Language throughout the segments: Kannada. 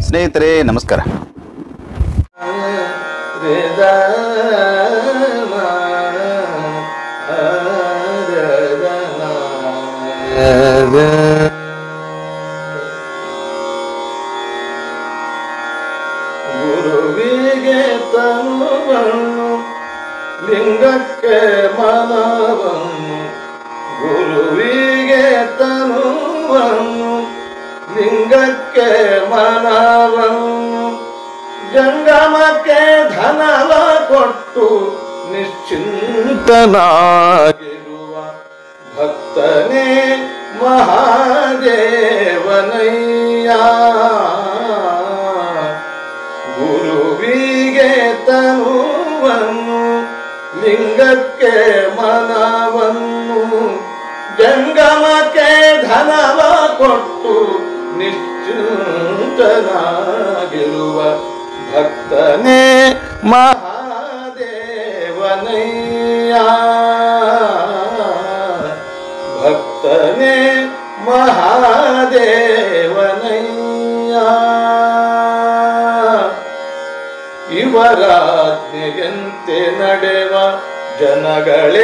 ಸ್ನೇಹಿತರೆ ನಮಸ್ಕಾರ ಗುರುವಿಗೆ ತನುವನ್ನು ಲಿಂಗಕ್ಕೆ ಮನವನ್ನು ಗುರುವಿಗೆ ತನುವನ್ನು ಲಿಂಗಕ್ಕೆ ಮನವನ್ನು ಜಂಗಮಕ್ಕೆ ಧನವ ಕೊಟ್ಟು ನಿಶ್ಚಿಂತನಾಗಿರುವ ಭಕ್ತನೇ ಮಹಾದೇವನಯ್ಯ ಗುರುವಿಗೆ ತನುವನ್ನು ಲಿಂಗಕ್ಕೆ ಮನವನ್ನು ಜಂಗಮಕ್ಕೆ ಧನವ ಕೊಟ್ಟು ನಿಶ್ಚಿಂತನಾಗಿರುವ ಭಕ್ತನೇ ಮಹಾದೇವನಯ್ಯ ಭಕ್ತನೇ ಮಹಾದೇವನಯ್ಯ ಇವರಾಜ್ಞೆಯಂತೆ ನಡೆವ ಜನಗಳೇ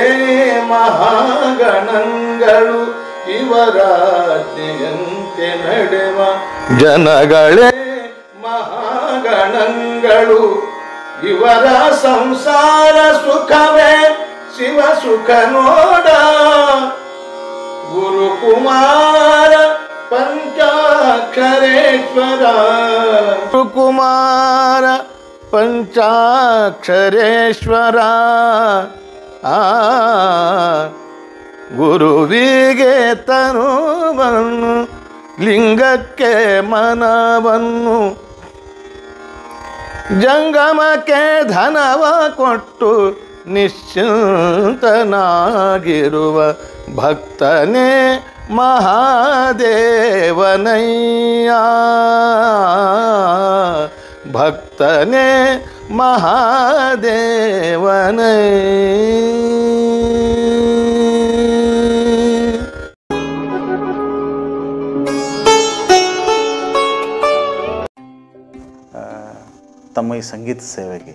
ಮಹಾಗಣಗಳು ಇವರಾಜ್ಞೆಯಂತೆ ನಡೆವ ಜನಗಳೇ ಮಹಾಗಣಗಳು ಇವರ ಸಂಸಾರ ಸುಖವೇ ಶಿವ ಸುಖ ನೋಡ ಗುರುಕುಮಾರ ಪಂಚಾಕ್ಷರೇಶ್ವರ ಗುರುಕುಮಾರ ಪಂಚಾಕ್ಷರೇಶ್ವರ ಆ ಗುರುವಿಗೆ ತನುವನ್ನು ಲಿಂಗಕ್ಕೆ ಮನವನ್ನು ಜಂಗಮಕ್ಕೆ ಧನವ ಕೊಟ್ಟು ನಿಶ್ಚಿಂತನಾಗಿರುವ ಭಕ್ತನೇ ಮಹಾದೇವನಯ್ಯ ಭಕ್ತನೇ ಮಹಾದೇವನಯ್ಯ ತಮ್ಮ ಈ ಸಂಗೀತ ಸೇವೆಗೆ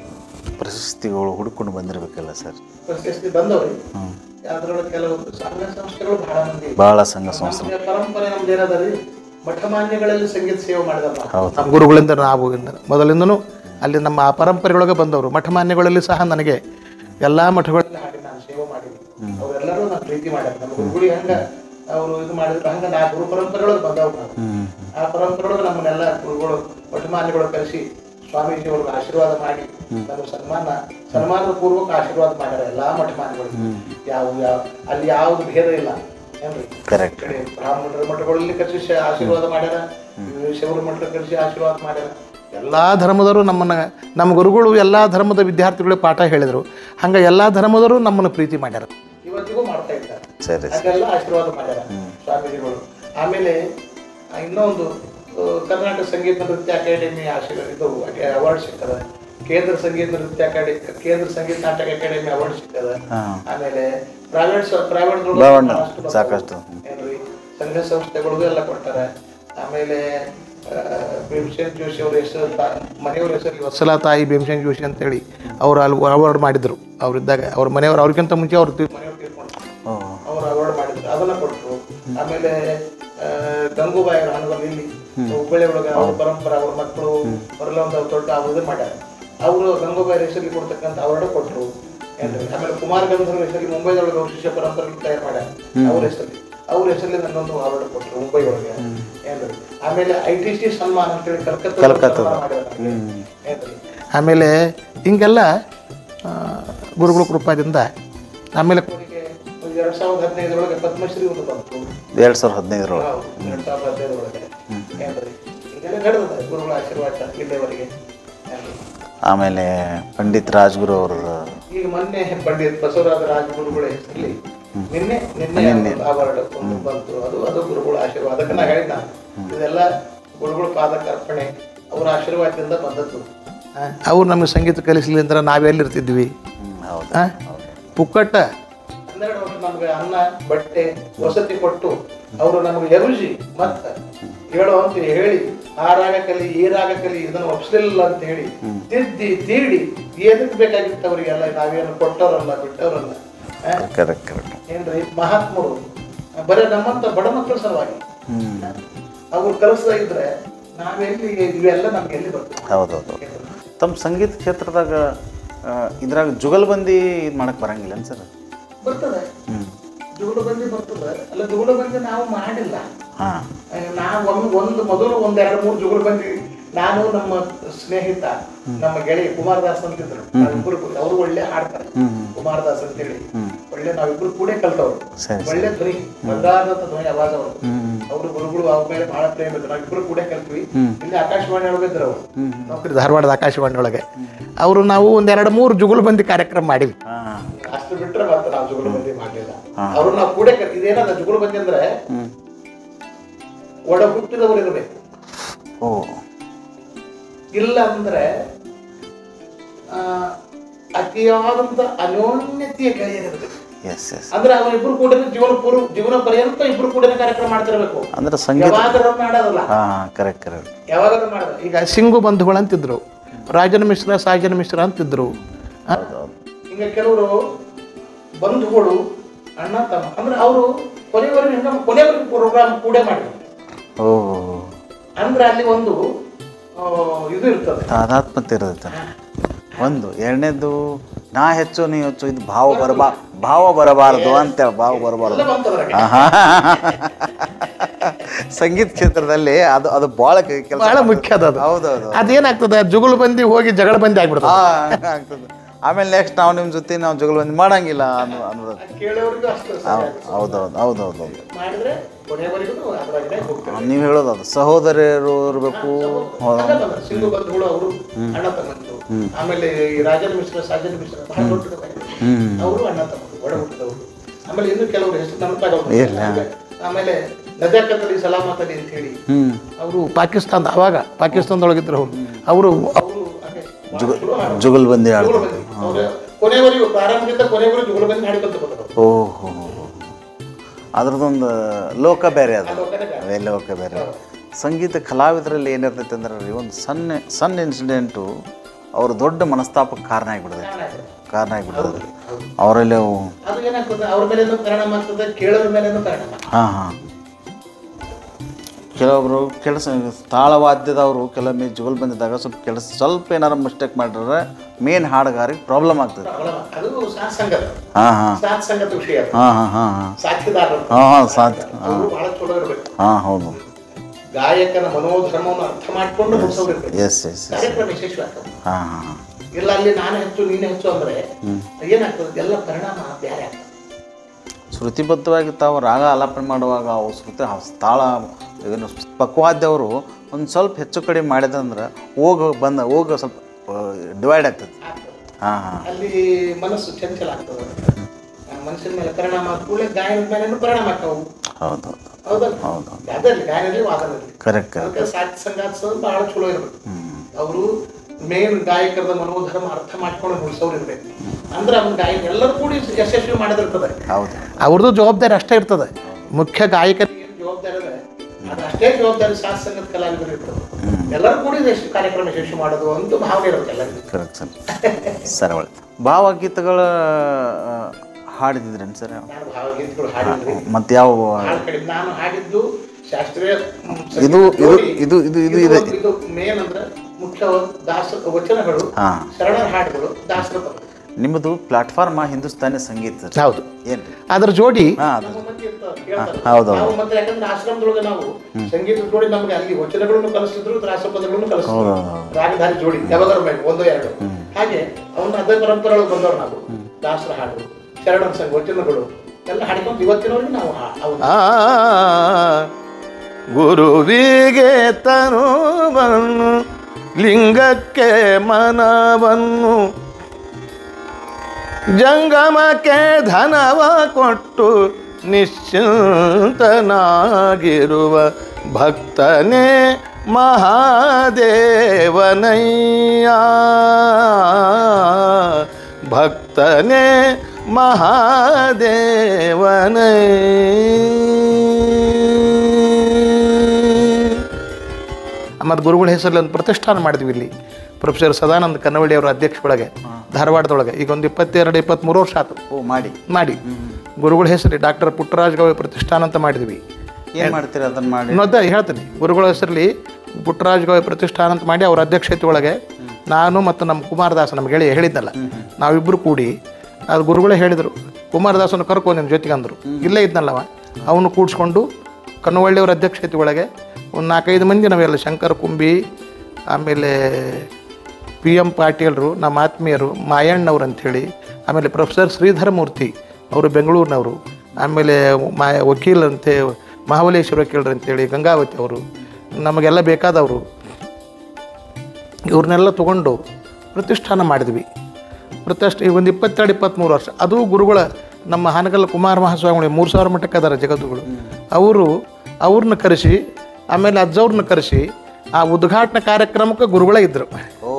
ಪ್ರಶಸ್ತಿಗಳು ಹುಡುಕೊಂಡು ಬಂದಿರಬೇಕಲ್ಲ ಸರ್ ಪ್ರಶಸ್ತಿ ಬಂದವ್ರಿ ಹ್ಞೂ ಅದ್ರೊಳಗೆ ಕೆಲವು ಸಂಘ ಸಂಸ್ಥೆಗಳು ಬಹಳ ಮಂದಿ ಭಾಳ ಸಂಘ ಸಂಸ್ಥೆ ನಮ್ಗೆ ಪರಂಪರೆ ನಮ್ದು ಏನದರಿ ಮಠಮಾನ್ಯಗಳಲ್ಲಿ ಸಂಗೀತ ಸೇವೆ ಮಾಡಿದಪ್ಪ ಹೌದು. ನಮ್ಮ ಗುರುಗಳಿಂದ ನಾವು ಇಂದ ಮೊದಲಿಂದನೂ ಅಲ್ಲಿ ನಮ್ಮ ಆ ಪರಂಪರೆಯೊಳಗೆ ಬಂದವರು ಮಠಮಾನ್ಯಗಳಲ್ಲಿ ಸಹ ನನಗೆ ಎಲ್ಲಾ ಮಠಗಳಲ್ಲಿ ಹಾಡಿ ನಾನು ಸೇವೆ ಮಾಡಿದ್ದೀನಿ ಅವರೆಲ್ಲರೂ ನಾನು ಪ್ರೀತಿ ಮಾಡ್ಯಾರ ನಮ್ಮ ಗುರುಗಳಿಗೆ ಹಂಗ ಅವರು ಇದು ಮಾಡಿದ್ರು ಹಂಗ ನಾ ಗುರು ಪರಂಪರೆಯೊಳಗೆ ಬಂದವ್ರು ನಾವು ಆ ಪರಂಪರೆಯೊಳಗೆ ನಮ್ಮನ್ನೆಲ್ಲ ಗುರುಗಳು ಮಠಮಾನ್ಯಗಳು ಕರೆಸಿ ಸ್ವಾಮೀಜಿ ಅವ್ರಿಗೆ ಆಶೀರ್ವಾದ ಮಾಡಿ ನಮಗೆ ಸನ್ಮಾನ ಸನ್ಮಾನದ ಪೂರ್ವಕ ಆಶೀರ್ವಾದ ಮಾಡ್ಯಾರ ಎಲ್ಲಾ ಮಠಮಾನ್ಯಗಳು ಯಾವ ಯಾವ ಅಲ್ಲಿ ಯಾವ್ದು ಭೇದ ಇಲ್ಲ ಏನ್ರಿ ಕರೆಕ್ಟ್ ಕಡೆ ಬ್ರಾಹ್ಮಣರ ಮಠಗಳಲ್ಲಿ ಕರೆಸಿ ಶ- ಆಶೀರ್ವಾದ ಮಾಡ್ಯಾರ ಶಿವರ ಮಠ ಕರೆಸಿ ಆಶೀರ್ವಾದ ಮಾಡ್ಯಾರ ಎಲ್ಲಾ ಧರ್ಮದವರು ನಮ್ಮನ್ನ ನಮ್ಮ ಗುರುಗಳು ಎಲ್ಲಾ ಧರ್ಮದ ವಿದ್ಯಾರ್ಥಿಗಳಿಗೆ ಪಾಠ ಹೇಳಿದರು ಹಂಗ ಎಲ್ಲಾ ಧರ್ಮದವರು ನಮ್ಮನ್ನು ಪ್ರೀತಿ ಮಾಡ್ಯಾರ ಇವತ್ತಿಗೂ ಮಾಡ್ತಾ ಇದ್ದಾರೆ ಸರಿ ಹಾಗೆಲ್ಲ ಆಶೀರ್ವಾದ ಮಾಡ್ಯಾರ ಸ್ವಾಮೀಜಿಗಳು ಆಮೇಲೆ ಆ, ಇನ್ನೊಂದು ಆ, ಕರ್ನಾಟಕ ಸಂಗೀತ ನೃತ್ಯ ಅಕಾಡೆಮಿ ಆಶೀರ್ವಾದ ಇದು ಅವಾರ್ಡ್ ಸಿಕ್ಕದ ಕೇಂದ್ರ ಸಂಗೀತ ನೃತ್ಯ ಅಕಾಡೆಮಿ ಕೇಂದ್ರ ಸಂಗೀತ ನಾಟಕ ಅಕಾಡೆಮಿ ಅವಾರ್ಡ್ ಸಿಕ್ಕದ ಹಾಂ ಆಮೇಲೆ ಪ್ರೈವೇಟ್ ಪ್ರೈವೇಟ್ Private ಸಾಕಷ್ಟು. ಏನ್ರಿ ಸಂಘ ಸಂಸ್ಥೆಗಳಿಗೂ ಎಲ್ಲ ಕೊಡ್ತಾರೆ ಆಮೇಲೆ ಆ, ಭೀಮಸೇನ್ ಜೋಶಿ ಅವ್ರ ಹೆಸರು ತಾ- ಮನೆಯವ್ರ ಹೆಸರು ವತ್ಸಲಾ ತಾಯಿ ಭೀಮಸೇನ್ ಜೋಶಿ ಅಂತೇಳಿ ಅವ್ರು ಅಲ್ಲಿ ಅವಾರ್ಡ್ ಮಾಡಿದ್ರು ಅವ್ರಿದ್ದಾಗ ಅವ್ರ ಮನೆಯವ್ರು ಅವ್ರಿಗಿಂತ ಮುಂಚೆ ಅವ್ರು ತೀರ್- ಮನೆಯವ್ರು ತೀರ್ಕೊಂಡ್ರು ಓ ಅವ್ರು ಅವಾರ್ಡ್ ಮಾಡಿದ್ರು ಅದನ್ನ ಕೊಟ್ಟರು ಆಮೇಲೆ ಆ, ಗಂಗೂಬಾಯಿ ಅವ್ರ ಹನುಮಲ್ ಇಲ್ಲಿ ಹುಬ್ಬಳ್ಳಿ ಒಳಗೆ ಅವ್ರ ಪರಂಪರೆ ಅವ್ರ ಮಕ್ಕಳು ಅವರೆಲ್ಲ ಒಂದು ದೊಡ್ಡ ಅವ್ರು ಇದು ಮಾಡ್ಯಾರ ಅವರು ಗಂಗೂಬಾಯಿ ಹೆಸರಿಗೆ ಕೊಡ್ತಕ್ಕಂಥ ಅವಾರ್ಡ್ ಕೊಟ್ಟರು ಏನ್ರಿ ಆಮೇಲೆ ಕುಮಾರ್ ಗಂಧರ್ವ ಹೆಸರಿಗೆ ಮುಂಬೈದೊಳಗೆ ಅವ್ರ ಶಿಷ್ಯ ಪರಂಪರೆ ತಯಾರು ಮಾಡ್ಯಾರ ಅವ್ರ ಹೆಸರಲ್ಲಿ ಅವ್ರ ಹೆಸರಲ್ಲಿ ನನ್ನೊಂದು ಅವಾರ್ಡ್ ಕೊಟ್ಟರು ಮುಂಬೈ ಒಳಗೆ ಏನ್ರಿ ಆಮೇಲೆ ಐ ಟಿ ಸಿ ಸನ್ಮಾನ ಅಂತೇಳಿ ಕಲ್ಕತ್ತಾ ಕಲ್ಕತ್ತಾದ. ಏನ್ರಿ ಆಮೇಲೆ ಹಿಂಗೆಲ್ಲ ಆ, ಗುರುಗಳ ಕೃಪಾದಿಂದ ಆಮೇಲೆ ಕೊನೆಗೆ ಒಂದು ಎರಡು ಸಾವಿರದ ಹದಿನೈದರೊಳಗೆ ಪದ್ಮಶ್ರೀ ಒಂದು ಬಂತು ಎರಡು ಸಾವಿರದ ಹದಿನೈದರೊಳಗೆ ಹೌದು, ಎರಡು ಸಾವಿರದ ಹದಿನೈದರೊಳಗೆ ಏನ್ರಿ ಈಗೆಲ್ಲ ನಡೆದದ ಗುರುಗಳ ಆಶೀರ್ವಾದ ಇಲ್ಲಿವರೆಗೆ ಏನ್ರಿ ಆಮೇಲೆ ಪಂಡಿತ್ ರಾಜ್ಗುರು ಅವ್ರದ್ದು ಈಗ ಮೊನ್ನೆ ಪಂಡಿತ್ ಬಸವರಾಜ ರಾಜಗುರುಗಳ ಹೆಸರಲ್ಲಿ ನಿನ್ನೆ ನಿನ್ನೆ ಅವಾರ್ಡ್ ಬಂತು ಅದು ಅದು ಗುರುಗಳ ಆಶೀರ್ವಾದ ಅದಕ್ಕೆ ನಾ ಹೇಳಿದ ಇದೆಲ್ಲ ಗುರುಗಳ ಪಾದಕ ಅರ್ಪಣೆ ಅವರ ಆಶೀರ್ವಾದದಿಂದ ಬಂದದ್ದು ಅವ್ರು ನಮಗೆ ಸಂಗೀತ ಕಲಿಸಲಿ ಅಂದ್ರೆ ನಾವೆಲ್ಲಿರ್ತಿದ್ವಿ ಹ್ಮ್, ಹೌದು ಆ? ಪುಕ್ಕಟ್ಟ ಹನ್ನೆರಡು ವರ್ಷ ನಮ್ಗೆ ಅನ್ನ ಬಟ್ಟೆ ವಸತಿ ಕೊಟ್ಟು ಅವರು ನಮಗೆ ಎರುಜಿ ಮತ್ತ ಹೇಳೋ ಅಂತ ಹೇಳಿ ಆ ರಾಗ ಕಲಿ ಈ ರಾಗ ಕಲಿ ಇದನ್ನ ಒಪ್ಸಲಿಲ್ಲ ಅಂತ ಹೇಳಿ ತಿದ್ದಿ ತೀಡಿ ಏನಕ್ಕೆ ಬೇಕಾಗಿತ್ತು ಅವರಿಗೆಲ್ಲ ನಾವೇನು ಕೊಟ್ಟವರಲ್ಲ ಬಿಟ್ಟವರಲ್ಲ ಆ? ಕರೆಕ್ಟ್ ಕರೆಕ್ಟ್ ಏನ್ರಿ ಮಹಾತ್ಮರು ಬರೀ ನಮ್ಮಂತ ಬಡ ಮಕ್ಕಳ ಸಲುವಾಗಿ ಹ್ಞೂ ಅವ್ರು ಕಲಿಸ್ತಾ ಇದ್ರೆ ನಾವೆಲ್ಲಿ ಇವೆಲ್ಲ ನಮ್ಗೆ ಎಲ್ಲಿ ಬರ್ತದೆ ಹೌದೌದು ತಮ್ಮ ಸಂಗೀತ ಕ್ಷೇತ್ರದಾಗ ಆ, ಇದ್ರಾಗ ಜುಗಲ್ಬಂದಿ ಇದು ಮಾಡಕ್ಕೆ ಬರಂಗಿಲ್ಲ ಸರ್ ಬರ್ತದೆ ಹ್ಞೂ ಜುಗುಲಬಂದಿ ಬರ್ತದೆ ಅಲ್ಲ ಜುಗುಲಬಂದಿ ನಾವು ಮಾಡಿಲ್ಲ ಹಾಂ ನಾವು ಒಂದು ಒಂದು ಮೊದಲು ಒಂದ್ ಎರಡು ಮೂರು ಜುಗುಲಬಂದಿ ನಾನು ನಮ್ಮ ಸ್ನೇಹಿತ ನಮ್ಮ ಗೆಳೆಯ ಕುಮಾರದಾಸ್ ಅಂತಿದ್ರು ನಾವಿಬ್ರು ಅವರು ಒಳ್ಳೆ ಹಾಡ್ತಾರೆ ಕುಮಾರದಾಸ್ ಅಂತೇಳಿ ಒಳ್ಳೆ ನಾವಿಬ್ರು ಕೂಡ ಕಲ್ತವ್ರು ಸರಿ ಒಳ್ಳೆ ಧ್ವನಿ ಮದ್ದಾದಂತ ಧ್ವನಿ ಅವಾಜ್ ಅವರು ಅವರು ಗುರುಗಳು ಅವ್ರ ಮೇಲೆ ಬಹಳ ಪ್ರೇಮ ಇದ್ರು ನಾವಿಬ್ರು ಕೂಡ ಕಲ್ತ್ವಿ ಇಲ್ಲಿ ಆಕಾಶವಾಣಿ ಒಳಗಿದ್ರು ಅವರು ನೌಕರಿ ಧಾರವಾಡದ ಆಕಾಶವಾಣಿ ಒಳಗೆ ಅವರು ನಾವು ಒಂದ್ ಎರಡು ಮೂರು ಜುಗುಲಬಂದಿ ಕಾರ್ಯಕ್ರಮ ಮಾಡಿವಿ ಹಾಂ ಅಷ್ಟು ಬಿಟ್ರೆ ಮತ್ತೆ ನಾವು ಜುಗುಲಬಂದಿ ಮಾಡಲಿಲ್ಲ ಅವರು ನಾವು ಕೂಡ ಕಲ್- ಇದೇನದ ಜುಗುಲಬಂದಿ ಅಂದ್ರೆ ಹ್ಞೂ ಒಡ ಹುಟ್ಟಿದವರು ಇರಬೇಕು ಓ ಇಲ್ಲ ಅಂದ್ರೆ ಆ, ಅತಿಯಾದಂತ ಅನ್ಯೋನ್ಯತೆಯ ಗೆಳೆಯರಿರ್ಬೇಕು ಎಸ್ ಎಸ್ ಅಂದ್ರೆ ಅವರಿಬ್ರು ಕೂಡ ಜೀವನ ಪೂರ್ವ ಜೀವನ ಪರ್ಯಂತ ಇಬ್ರು ಕೂಡ ಕಾರ್ಯಕ್ರಮ ಮಾಡ್ತಿರ್ಬೇಕು ಅಂದ್ರೆ ಸಂಗೀತ ಯಾವಾಗಾದ್ರೂ ಮಾಡೋದಲ್ಲ ಹಾಂ ಕರೆಕ್ಟ್ ಕರೆಕ್ಟ್ ಯಾವಾಗಾದ್ರೂ ಮಾಡೋದು ಈಗ ಸಿಂಗು ಬಂಧುಗಳು ಅಂತಿದ್ರು ರಾಜನ ಮಿಶ್ರ ಸಾಜನ ಮಿಶ್ರ ಅಂತಿದ್ರು ಆ, ಹೌದೌದು ಹಿಂಗ ಕೆಲವರು ಬಂಧುಗಳು ಅಣ್ಣ ತಮ್ಮ ಅಂದ್ರೆ ಅವರು ಕೊನೆವರೆಗೆ ಹಿಂಗ ಕೊನೆವರೆಗೆ ಪ್ರೋಗ್ರಾಮ್ ಕೂಡ ಮಾಡಿದ್ರು ಓ ಅಂದ್ರೆ ಅಲ್ಲಿ ಒಂದು ಆ, ಇದು ಇರ್ತದೆ ತಾದಾತ್ಮತೆ ಇರುತ್ತೆ ಒಂದು ಎರಡನೇದು ನಾ ಹೆಚ್ಚು ನೀ ಹೆಚ್ಚು ಇದು ಭಾವ ಬರಬಾ ಭಾವ ಬರಬಾರದು ಅಂತೇಳಿ ಭಾವ ಬರಬಾರದು ಎಲ್ಲ ಬಂತದ್ರಾಗ ಆಹಾ. ಸಂಗೀತ ಕ್ಷೇತ್ರದಲ್ಲಿ ಅದು ಅದು ಭಾಳ ಕೆಲಸ ಬಹಳ ಮುಖ್ಯ ಅದ ಅದು ಹೌದೌದು ಅದೇನಾಗ್ತದೆ ಜುಗುಲು ಬಂದಿ ಹೋಗಿ ಜಗಳ ಬಂದಿ ಆಗ್ಬಿಡ್ತದೆ ಹಾ ಆಗ್ತದೆ ಆಮೇಲೆ ನೆಕ್ಸ್ಟ್ ನಾವು ನಿಮ್ಮ ಜೊತೆ ನಾವು ಜಗಳಬಂದಿ ಮಾಡಂಗಿಲ್ಲ ಅನ್ನೋ ಅನ್ನೋದು ಕೇಳೋರಿಗೂ ಅಷ್ಟು ಹೌದೌದು ಹೌದೌದು ಮಾಡಿದ್ರೆ ಕೊನೆವರೆಗೂ ಅದ್ರಾಗಡೆ ಹೋಗ್ತಾರೆ ನೀವು ಹೇಳೋದು ಅದು ಸಹೋದರರು ಇರಬೇಕು ಸಿಂಧು ಬಂಧುಗಳು ಅವರು ಅಣ್ಣ ತಮ್ಮಂದ್ರು ಆಮೇಲೆ ಈ ರಾಜನ ಮಿಶ್ರ ಸಾಜನ ಮಿಶ್ರ ಬಹಳ ದೊಡ್ಡ ಹ್ಮ್. ಅವರು ಅಣ್ಣ ತಮ್ಮಂದ್ರು ಒಡ ಹುಟ್ಟಿದವರು ಆಮೇಲೆ ಇನ್ನು ಕೆಲವರು ಹೆಸರು ನೆನಪಾಗ ಇಲ್ಲ. ಆಮೇಲೆ ನಜಾಕತ್ ಅಲಿ ಸಲಾಮತ್ ಅಲಿ ಅಂತ ಹೇಳಿ ಹ್ಞೂ ಅವರು ಪಾಕಿಸ್ತಾನದ ಅವಾಗ ಪಾಕಿಸ್ತಾನದೊಳಗಿದ್ರು ಅವರು ಅವರು ಅವರು ಹಾಗೆ ಬಹಳ ಚಲೋ ಹಾಡು. ಜುಗಲ್ಬಂದಿ ಆಡ್ದು ಜುಗುಲಬಂದಿ. ಅವ್ರು ಕೊನೆವರೆಗೂ ಪ್ರಾರಂಭದಿಂದ ಕೊನೆವರೆಗೂ ಜುಗುಲಬಂದಿ ಹಾಡಿಕೊಂತ ಬಂದರು ಓಹೋ ಅದ್ರದ್ದೊಂದು ಲೋಕ ಬೇರೆ ಅದು ಲೋಕನೇ ಬೇರೆ. ಅದೇ ಲೋಕ ಬೇರೆ ಸಂಗೀತ ಕಲಾವಿದರಲ್ಲಿ ಏನಿರ್ತೈತೆ ಅಂದ್ರೆ ರೀ ಒಂದು ಸಣ್ಣ ಸಣ್ಣ ಇನ್ಸಿಡೆಂಟು ಅವ್ರ ದೊಡ್ಡ ಮನಸ್ತಾಪಕ್ಕೆ ಕಾರಣ ಆಗಿಬಿಡ್ತೈತೆ ಕಾರಣ ಆಗಿಬಿಡ್ತದೆ ಅವರಲ್ಲಿ ಅವು ಅದು ಏನಾಗ್ತದೆ ಅವ್ರ ಮೇಲೇನು ಪರಿಣಾಮ ಆಗ್ತದೆ ಕೇಳೋದ್ರ ಮೇಲೇನು ಪರಿಣಾಮ ಹಾಂ ಹಾಂ ಕೆಲವೊಬ್ರು ಕೆಲಸ ತಾಳವಾದ್ಯದವರು ಕೆಲವೊಮ್ಮೆ ಜುಗಲ್ ಬಂದಿದ್ದಾಗ ಸ್ವಲ್ಪ ಕೆಲಸ ಸ್ವಲ್ಪ ಏನಾರು ಮಿಸ್ಟೇಕ್ ಮಾಡಿದ್ರೆ ಮೇನ್ ಹಾಡುಗಾರಿಗೆ ಪ್ರಾಬ್ಲಮ್ ಆಗ್ತದೆ ಪ್ರಾಬ್ಲಮ್ ಅದು ಸಾತ್ ಸಂಗತ ಹಾಂ ಹಾಂ ಸಾತ್ ಸಂಗತ ವಿಷಯ ಅದು. ಹಾಂ ಹಾಂ ಹಾಂ ಹಾಂ ಸಾಕ್ಷಿದಾರರು ಹಾಂ ಹಾಂ ಸಾಧ್ಯ ಅವರು ಬಹಳ ಚಲೋ ಇರಬೇಕು ಹಾಂ ಹೌದು ಗಾಯಕನ ಮನೋಧರ್ಮವನ್ನು ಅರ್ಥ ಮಾಡ್ಕೊಂಡು ಮುಗಿಸೋರು ಇರ್ಬೇಕು ಎಸ್ ಎಸ್ ಎಸ್ ಕಾರ್ಯಕ್ರಮ ಯಶಸ್ವಿ ಆಗ್ತದೆ ಹಾಂ ಹಾಂ ಹಾಂ ಇಲ್ಲ ಅಲ್ಲಿ ನಾನು ಹೆಚ್ಚು ನೀನು ಹೆಚ್ಚು ಅಂದ್ರೆ ಏನಾಗ್ತದೆ ಎಲ್ಲ ಪರಿಣಾಮ ಬೇರೆ ಆಗ್ತದೆ ಶ್ರುತಿಬದ್ಧವಾಗಿ ತಾವು ರಾಗ ಆಲಾಪನೆ ಮಾಡುವಾಗ ಅವು ಶ್ರುತಿ ಹ- ತಾಳ ಏನು ಪಕ್ವಾದ್ಯವರು ಒಂದು ಸ್ವಲ್ಪ ಹೆಚ್ಚು ಕಡಿಮೆ ಮಾಡಿದಂದ್ರೆ ಹೋಗ ಬಂದ ಹೋಗ ಸ್ವಲ್ಪ ಡಿವೈಡ್ ಆಗ್ತದೆ ಆಗ್ತದೆ ಹಾಂ ಹಾಂ ಅಲ್ಲಿ ಮನಸ್ಸು ಚಂಚಲ ಆಗ್ತದೆ ಆ ಮನಸ್ಸಿನ ಮೇಲೆ ಪರಿಣಾಮ ಆದ ಕೂಡಲೇ ಗಾಯನದ ಮೇಲೆ ಪರಿಣಾಮ ಆಗ್ತಾವು ಹೌದು ಹೌದು ಹೌದಲ್ಲ ಹೌದು ಅದರಲ್ಲಿ ಗಾಯನದಲ್ಲಿ ವಾದನಲ್ಲಿ ಕರೆಕ್ಟ್ ಕರೆಕ್ಟ್ ಅದಕ್ಕೆ ಸಾಕ್ಷಿ ಸಂಗಾತಿಸೋದು ಬಹಳ ಚಲೋ ಇರ್ಬೇಕು ಅವರು ಮೇನ್ ಗಾಯಕರದ ಮನೋಧರ್ಮ ಅರ್ಥ ಮಾಡ್ಕೊಂಡು ನುಡಿಸೋರು ಇರ್ಬೇಕು ಅಂದ್ರೆ ಅವ್ನ ಗಾಯಕ ಎಲ್ಲರೂ ಕೂಡಿ ಯಶಸ್ವಿ ಮಾಡಿದಿರ್ತದೆ ಹೌದು ಅವ್ರದ್ದು ಜವಾಬ್ದಾರಿ ಅಷ್ಟೇ ಇರ್ತದೆ ಮುಖ್ಯ ಗಾಯಕರಿಗೆ ಏನು ಜವಾಬ್ದಾರಿ ಇದೆ ಅದು ಅಷ್ಟೇ ಜವಾಬ್ದಾರಿ ಸಾತ್ ಸಂಗತ ಕಲಾವಿದರು ಇರ್ತದೆ ಎಲ್ಲರೂ ಕೂಡಿ ಯಶಸ್ವಿ ಕಾರ್ಯಕ್ರಮ ಯಶಸ್ವಿ ಮಾಡೋದು ಅಂತ ಭಾವನೆ ಇರುತ್ತೆ ಎಲ್ಲರಿಗೂ ಕರೆಕ್ಟ್ ಸರ್ ಸರ್ ಒಳ್ಳೆ ಭಾವಗೀತೆಗಳ ಆ, ಹಾಡಿದ್ರೇನು ಸರ್ ನಾನು ಭಾವಗೀತೆಗಳು ಹಾಡಿದ್ರಿ ಮತ್ತು ಯಾವ ಹಾಡು ಕಡಿಮೆ ನಾನು ಹಾಡಿದ್ದು ಶಾಸ್ತ್ರೀಯ ಮ್, ಇದು ಇದು ಜೋಡಿ. ಇದು ಇದು ಇದು ಇದು ಇದೆ ಒಂದು- ಇದು ಮೇನ್ ಅಂದ್ರೆ ಮುಖ್ಯ ದಾಸ ವಚನಗಳು ಹಾಂ ಶರಣರ ಹಾಡುಗಳು ದಾಸರ ಪದ ನಿಮ್ಮದು ಪ್ಲಾಟ್ಫಾರ್ಮ ಹಿಂದೂಸ್ತಾನಿ ಸಂಗೀತ ಸರ್ ಹೌದು ಏನು ರೀ ಅದ್ರ ಜೋಡಿ ಹಾಂ ಅದು ನಮ್ಮ ಮಂದಿ ಇರ್ತಾರೆ, ಕೇಳ್ತಾರೆ. ಹೌದು, ನಾವು ಮತ್ತೆ ಯಾಕಂದ್ರೆ ಆಶ್ರಮದೊಳಗೆ ನಾವು ಸಂಗೀತ ಜೋಡಿ ನಮ್ಗೆ ಅಲ್ಲಿ ವಚನಗಳನ್ನು ಕಲಿಸಿದ್ರು ರಾಷ್ಟ್ರಪದಗಳನ್ನು ಕಲಿಸಿದ್ರು ಹೌದು ಹೌದು ಹೌದು ರಾಗಧಾರಿ ಜೋಡಿ ಯಾವಾಗಾರ ಮೇಲೆ ಒಂದು ಎರಡು ಹಾಗೆ ಅವನ್ನ ಅದೇ ಪರಂಪರೆ ಒಳಗೆ ಬಂದವರು ನಾವು ದಾಸರ ಹಾಡು ಶರಣ ಸಂಘ ವಚನಗಳು ಎಲ್ಲ ಹಾಡ್ಕೊಂಡು ಇವತ್ತಿನವರೆಗೂ ನಾವು ಹಾ- ಅವನ್ನ ಗುರುವಿಗೆ ತನುವನ್ನು ಲಿಂಗಕ್ಕೆ ಮನವನ್ನು ಜಂಗಮಕ್ಕೆ ಧನವ ಕೊಟ್ಟು ನಿಶ್ಚಿಂತನಾಗಿರುವ ಭಕ್ತನೇ ಮಹಾದೇವನಯ್ಯ ಭಕ್ತನೇ ಮಹಾದೇವನಯ್ಯ ಮತ್ತು ಗುರುಗಳ ಹೆಸರಲ್ಲಿ ಒಂದು ಪ್ರತಿಷ್ಠಾನ ಮಾಡಿದ್ವಿ ಇಲ್ಲಿ ಪ್ರೊಫೆಸರ್ ಸದಾನಂದ ಕನ್ನವಳ್ಳಿ ಅವರ ಅಧ್ಯಕ್ಷದೊಳಗೆ ಧಾರವಾಡದೊಳಗೆ ಈಗ ಒಂದು ಇಪ್ಪತ್ತೆರಡು ಇಪ್ಪತ್ತ್ಮೂರು ವರ್ಷ ಆಯ್ತು ಓ ಮಾಡಿ ಮಾಡಿ ಗುರುಗಳ ಹೆಸರು ಡಾಕ್ಟರ್ ಪುಟ್ಟರಾಜ್ ಗವಾಯಿ ಪ್ರತಿಷ್ಠಾನ ಅಂತ ಮಾಡಿದ್ವಿ ಏನು ಮಾಡ್ತೀರಿ ಅದನ್ನು ಮಾಡಿ ಇನ್ನೊಂದ ಹೇಳ್ತೀನಿ ಗುರುಗಳ ಹೆಸರಲ್ಲಿ ಪುಟ್ಟರಾಜ್ ಗವಾಯಿ ಪ್ರತಿಷ್ಠಾನ ಅಂತ ಮಾಡಿ ಅವ್ರ ಅಧ್ಯಕ್ಷತೆ ಒಳಗೆ ನಾನು ಮತ್ತು ನಮ್ಮ ಕುಮಾರದಾಸ ನಮ್ಮ ಗೆಳೆಯ ಹೇಳಿದ್ನಲ್ಲ ನಾವಿಬ್ಬರು ಕೂಡಿ ಅದು ಗುರುಗಳೇ ಹೇಳಿದರು ಕುಮಾರದಾಸನ ಕರ್ಕೊ ನಿನ್ನ ಜೊತೆಗೆ ಅಂದರು ಇಲ್ಲೇ ಇದ್ನಲ್ಲವ ಅವನು ಕೂಡಿಸ್ಕೊಂಡು ಕನ್ನವಳ್ಳಿಯವರ ಅಧ್ಯಕ್ಷತೆ ಒಳಗೆ ಒಂದು ನಾಲ್ಕೈದು ಮಂದಿ ನಾವೆಲ್ಲ ಶಂಕರ ಕುಂಬಿ ಆಮೇಲೆ ಪಿ ಎಂ ಪಾಟೀಲ್ರು ನಮ್ಮ ಆತ್ಮೀಯರು ಮಾಯಣ್ಣವ್ರು ಅಂಥೇಳಿ ಆಮೇಲೆ ಪ್ರೊಫೆಸರ್ ಶ್ರೀಧರ ಮೂರ್ತಿ ಅವರು ಬೆಂಗಳೂರಿನವರು ಆಮೇಲೆ ಮಾ ವಕೀಲರಂತೆ ಮಹಾಬಲೇಶ್ವರ ವಕೀಲರು ಅಂತೇಳಿ ಗಂಗಾವತಿ ಅವರು ನಮಗೆಲ್ಲ ಬೇಕಾದವರು ಇವ್ರನ್ನೆಲ್ಲ ತಗೊಂಡು ಪ್ರತಿಷ್ಠಾನ ಮಾಡಿದ್ವಿ ಪ್ರತಿಷ್ಠೆ ಈಗ ಒಂದು ಇಪ್ಪತ್ತೆರಡು ಇಪ್ಪತ್ತ್ಮೂರು ವರ್ಷ ಅದು ಗುರುಗಳ ನಮ್ಮ ಹಾನಗಲ್ಲ ಕುಮಾರ ಮಹಾಸ್ವಾಮಿಗಳು ಮೂರು ಸಾವಿರ ಮಟ್ಟಕ್ಕೆ ಅದಾರ ಜಗದ್ಗುರು ಅವರು ಅವ್ರನ್ನ ಕರೆಸಿ ಆಮೇಲೆ ಅಜ್ಜವ್ರನ್ನ ಕರೆಸಿ ಆ ಉದ್ಘಾಟನಾ ಕಾರ್ಯಕ್ರಮಕ್ಕೆ ಗುರುಗಳೇ ಇದ್ದರು ಓ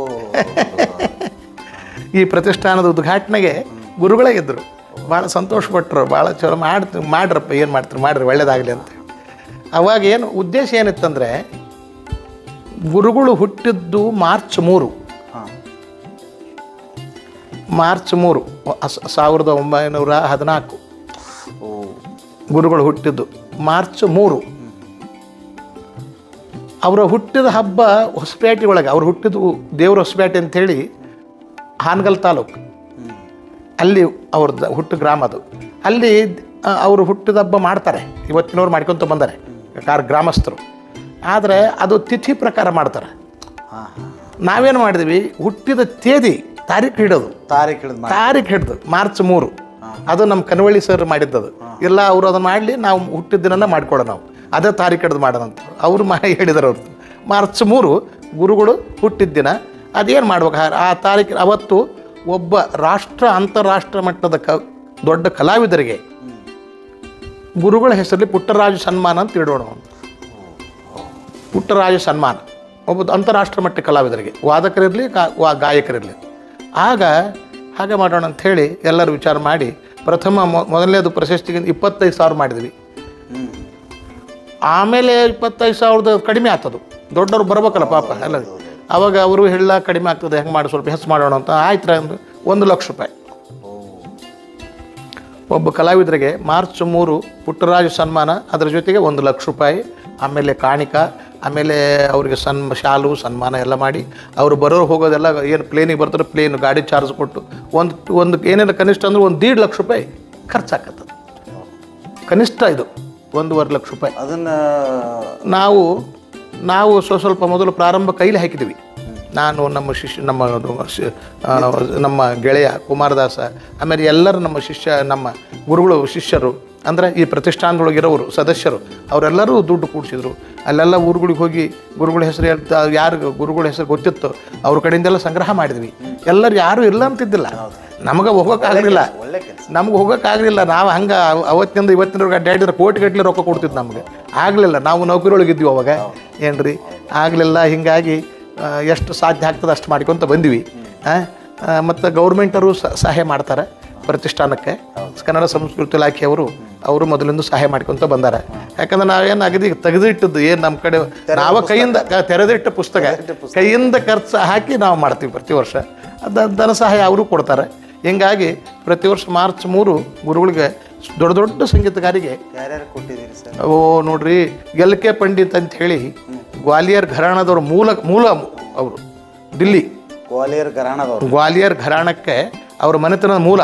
ಈ ಪ್ರತಿಷ್ಠಾನದ ಉದ್ಘಾಟನೆಗೆ ಗುರುಗಳೇ ಇದ್ದರು ಭಾಳ ಸಂತೋಷಪಟ್ಟರು ಭಾಳ ಚಲೋ ಮಾಡ್ತೀವಿ ಮಾಡ್ರಪ್ಪ ಏನು ಮಾಡ್ತೀರಿ ಮಾಡ್ರಿ ಒಳ್ಳೇದಾಗಲಿ ಅಂತ ಅವಾಗ ಏನು ಉದ್ದೇಶ ಏನಿತ್ತಂದರೆ ಗುರುಗಳು ಹುಟ್ಟಿದ್ದು ಮಾರ್ಚ್ ಮೂರು ಹಾಂ ಮಾರ್ಚ್ ಮೂರು ಸ- ಸಾವಿರದ ಒಂಬೈನೂರ ಹದಿನಾಲ್ಕು ಓ ಗುರುಗಳು ಹುಟ್ಟಿದ್ದು ಮಾರ್ಚ್ ಮೂರು ಅವರ ಹುಟ್ಟಿದ ಹಬ್ಬ ಹೊಸಪೇಟೆ ಒಳಗೆ ಅವ್ರು ಹುಟ್ಟಿದ್ದು ದೇವ್ರ ಹೊಸಪೇಟೆ ಅಂಥೇಳಿ ಹಾನಗಲ್ ತಾಲೂಕು ಅಲ್ಲಿ ಅವ್ರದ್ದು ಹುಟ್ಟು ಗ್ರಾಮ ಅದು ಅಲ್ಲಿ ಆ, ಅವರು ಹುಟ್ಟಿದ ಹಬ್ಬ ಮಾಡ್ತಾರೆ ಇವತ್ತಿನವ್ರು ಮಾಡ್ಕೊತ ಬಂದಾರೆ ಕಾರ್ ಗ್ರಾಮಸ್ಥರು ಆದರೆ ಅದು ತಿಥಿ ಪ್ರಕಾರ ಮಾಡ್ತಾರೆ ಹಾಂ ಹಾಂ ನಾವೇನು ಮಾಡಿದ್ವಿ ಹುಟ್ಟಿದ ತೇದಿ ತಾರೀಕು ಹಿಡೋದು ತಾರೀಕು ಹಿಡಿದು ಮಾಡಿ ತಾರೀಕು ಹಿಡ್ದು ಮಾರ್ಚ್ ಮೂರು ಅದು ನಮ್ಮ ಕನವಳ್ಳಿ ಸರ್ ಮಾಡಿದ್ದದು ಇಲ್ಲ ಅವರು ಅದನ್ನು ಮಾಡಲಿ ನಾವು ಹುಟ್ಟಿದ ದಿನನ ಮಾಡ್ಕೊಳ್ಳೋ ನಾವು ಅದೇ ತಾರೀಕು ಹಿಡ್ದು ಮಾಡೋಣ ಅಂತ ಅವರು ಮಾ ಹೇಳಿದಾರೆ ಅವ್ರು ಮಾರ್ಚ್ ಮೂರು ಗುರುಗಳು ಹುಟ್ಟಿದ ದಿನ ಅದೇನು ಮಾಡ್ಬೇಕು ಆ- ಆ ತಾರೀಕು ಅವತ್ತು ಒಬ್ಬ ರಾಷ್ಟ್ರ ಅಂತಾರಾಷ್ಟ್ರ ಮಟ್ಟದ ಕ ದೊಡ್ಡ ಕಲಾವಿದರಿಗೆ ಗುರುಗಳ ಹೆಸರಲ್ಲಿ ಪುಟ್ಟರಾಜ ಸನ್ಮಾನ ಅಂತ ಇಡೋಣ ಅವ್ನು. ಪುಟ್ಟರಾಜ ಸನ್ಮಾನ ಒಬ್ಬ ಅಂತಾರಾಷ್ಟ್ರ ಮಟ್ಟ ಕಲಾವಿದರಿಗೆ ವಾದಕರಿರಲಿ ಗಾ ವಾ ಗಾಯಕರಿರಲಿ ಆಗ ಹಾಗೆ ಮಾಡೋಣ ಅಂಥೇಳಿ ಎಲ್ಲರೂ ವಿಚಾರ ಮಾಡಿ ಪ್ರಥಮ ಮೊ ಮೊದಲನೇದು ಪ್ರಶಸ್ತಿಗೆ ಇಪ್ಪತ್ತೈದು ಸಾವಿರ ಮಾಡಿದ್ವಿ ಹ್ಞೂ ಆಮೇಲೆ ಇಪ್ಪತ್ತೈದು ಸಾವಿರದ ಕಡಿಮೆ ಆಗ್ತದು ದೊಡ್ಡವ್ರು ಬರ್ಬೇಕಲ್ಲ ಪಾಪ ಎಲ್ಲ ಅವಾಗ ಅವರು ಹೇಳ ಕಡಿಮೆ ಆಗ್ತದೆ ಹೆಂಗೆ ಮಾಡಿ ಸ್ವಲ್ಪ ಹೆಚ್ಚು ಮಾಡೋಣ ಅಂತ ಆಯ್ತು ಅಂದು ಒಂದು ಲಕ್ಷ ರೂಪಾಯಿ ಒಬ್ಬ ಕಲಾವಿದರಿಗೆ ಮಾರ್ಚ್ ಮೂರು ಪುಟ್ಟರಾಜ ಸನ್ಮಾನ ಅದರ ಜೊತೆಗೆ ಒಂದು ಲಕ್ಷ ರೂಪಾಯಿ ಆಮೇಲೆ ಕಾಣಿಕ ಆಮೇಲೆ ಅವರಿಗೆ ಸನ್ ಶಾಲು ಸನ್ಮಾನ ಎಲ್ಲ ಮಾಡಿ ಅವರು ಬರೋರು ಹೋಗೋದೆಲ್ಲ ಏನು ಪ್ಲೇನಿಗೆ ಬರ್ತಾರೆ ಪ್ಲೇನ್ ಗಾಡಿ ಚಾರ್ಜ್ ಕೊಟ್ಟು ಒಂದು ಒಂದು ಏನೇನು ಕನಿಷ್ಠ ಅಂದ್ರೆ ಒಂದು ದೀಡ್ ಲಕ್ಷ ರೂಪಾಯಿ ಖರ್ಚಾಕತ್ತದ ಕನಿಷ್ಠ ಇದು ಒಂದೂವರೆ ಲಕ್ಷ ರೂಪಾಯಿ ಅದನ್ನು ನಾವು ನಾವು ಸ್ವ ಸ್ವಲ್ಪ ಮೊದಲು ಪ್ರಾರಂಭ ಕೈಲಿ ಹಾಕಿದ್ವಿ ನಾನು ನಮ್ಮ ಶಿಷ್ಯ ನಮ್ಮ ಅದು ಶಿ- ಆ, ನಮ್ಮ ಗೆಳೆಯ ಕುಮಾರದಾಸ ಆಮೇಲೆ ಎಲ್ಲರೂ ನಮ್ಮ ಶಿಷ್ಯ ನಮ್ಮ ಗುರುಗಳು ಶಿಷ್ಯರು ಅಂದರೆ ಈ ಪ್ರತಿಷ್ಠಾನದೊಳಗಿರೋರು ಸದಸ್ಯರು ಅವರೆಲ್ಲರೂ ದುಡ್ಡು ಕೂಡಿಸಿದ್ರು ಅಲ್ಲೆಲ್ಲ ಊರುಗಳಿಗೆ ಹೋಗಿ ಗುರುಗಳ ಹೆಸರು ಹೇಳ್ತಾ ಯಾರು ಗುರುಗಳ ಹೆಸರು ಗೊತ್ತಿತ್ತು ಅವ್ರ ಕಡೆಯಿಂದೆಲ್ಲ ಸಂಗ್ರಹ ಮಾಡಿದ್ವಿ ಎಲ್ಲರೂ ಯಾರೂ ಇಲ್ಲ ಅಂತಿದ್ದಿಲ್ಲ ನಮಗೆ ಹೋಗೋಕ್ಕಾಗಲಿಲ್ಲ ಒಳ್ಳೆ ಕೆಲಸ ನಮ್ಗೆ ಹೋಗೋಕ್ಕಾಗಲಿಲ್ಲ ನಾವು ಹಂಗೆ ಅವತ್ತಿನಿಂದ ಇವತ್ತಿನವರೆಗೆ ಅಡ್ಡಾಡಿದ್ರೆ ಕೋಟಿಗಟ್ಟಲೆ ರೊಕ್ಕ ಕೊಡ್ತಿದ್ದು ನಮಗೆ ಆಗಲಿಲ್ಲ ನಾವು ನೌಕರಿ ಒಳಗಿದ್ವಿ ಅವಾಗ ಏನ್ರಿ ಆಗಲಿಲ್ಲ ಹೀಗಾಗಿ ಆ, ಎಷ್ಟು ಸಾಧ್ಯ ಆಗ್ತದೆ ಅಷ್ಟು ಮಾಡ್ಕೊತ ಬಂದ್ವಿ ಮತ್ತು ಗೌರ್ಮೆಂಟರು ಸ- ಸಹಾಯ ಮಾಡ್ತಾರೆ ಪ್ರತಿಷ್ಠಾನಕ್ಕೆ ಕನ್ನಡ ಸಂಸ್ಕೃತಿ ಇಲಾಖೆಯವರು ಅವರು ಮೊದಲಿಂದ ಸಹಾಯ ಮಾಡ್ಕೊತ ಬಂದಾರೆ ಯಾಕಂದ್ರೆ ನಾವೇನು ಅಗದಿ ತೆಗೆದಿಟ್ಟದ್ದು ಏನು ನಮ್ಮ ಕಡೆ ನಾವ ಕೈಯಿಂದ ಕ- ತೆರೆದಿಟ್ಟ ಪುಸ್ತಕ ಕೈಯಿಂದ ಖರ್ಚು ಹಾಕಿ ನಾವು ಮಾಡ್ತೀವಿ ಪ್ರತಿ ವರ್ಷ ಅದ ಧನ ಸಹಾಯ ಅವರು ಕೊಡ್ತಾರೆ ಹಿಂಗಾಗಿ ಪ್ರತಿ ವರ್ಷ ಮಾರ್ಚ್ ಮೂರು ಗುರುಗಳಿಗೆ ದೊಡ್ಡ ದೊಡ್ಡ ಸಂಗೀತಗಾರಿಗೆ ಯಾರ್ಯಾರು ಕೊಟ್ಟಿದ್ದೀರಿ ಸರ್ ಓ ನೋಡ್ರಿ ಎಲ್ ಕೆ ಪಂಡಿತ್ ಅಂತ ಹೇಳಿ ಗ್ವಾಲಿಯರ್ ಘರಾಣದವ್ರ ಮೂಲ ಮೂಲ ಅವರು ದಿಲ್ಲಿ ಗ್ವಾಲಿಯರ್ ಘರಾಣದವ್ರು ಗ್ವಾಲಿಯರ್ ಘರಾಣಕ್ಕೆ ಅವ್ರ ಮನೆತನದ ಮೂಲ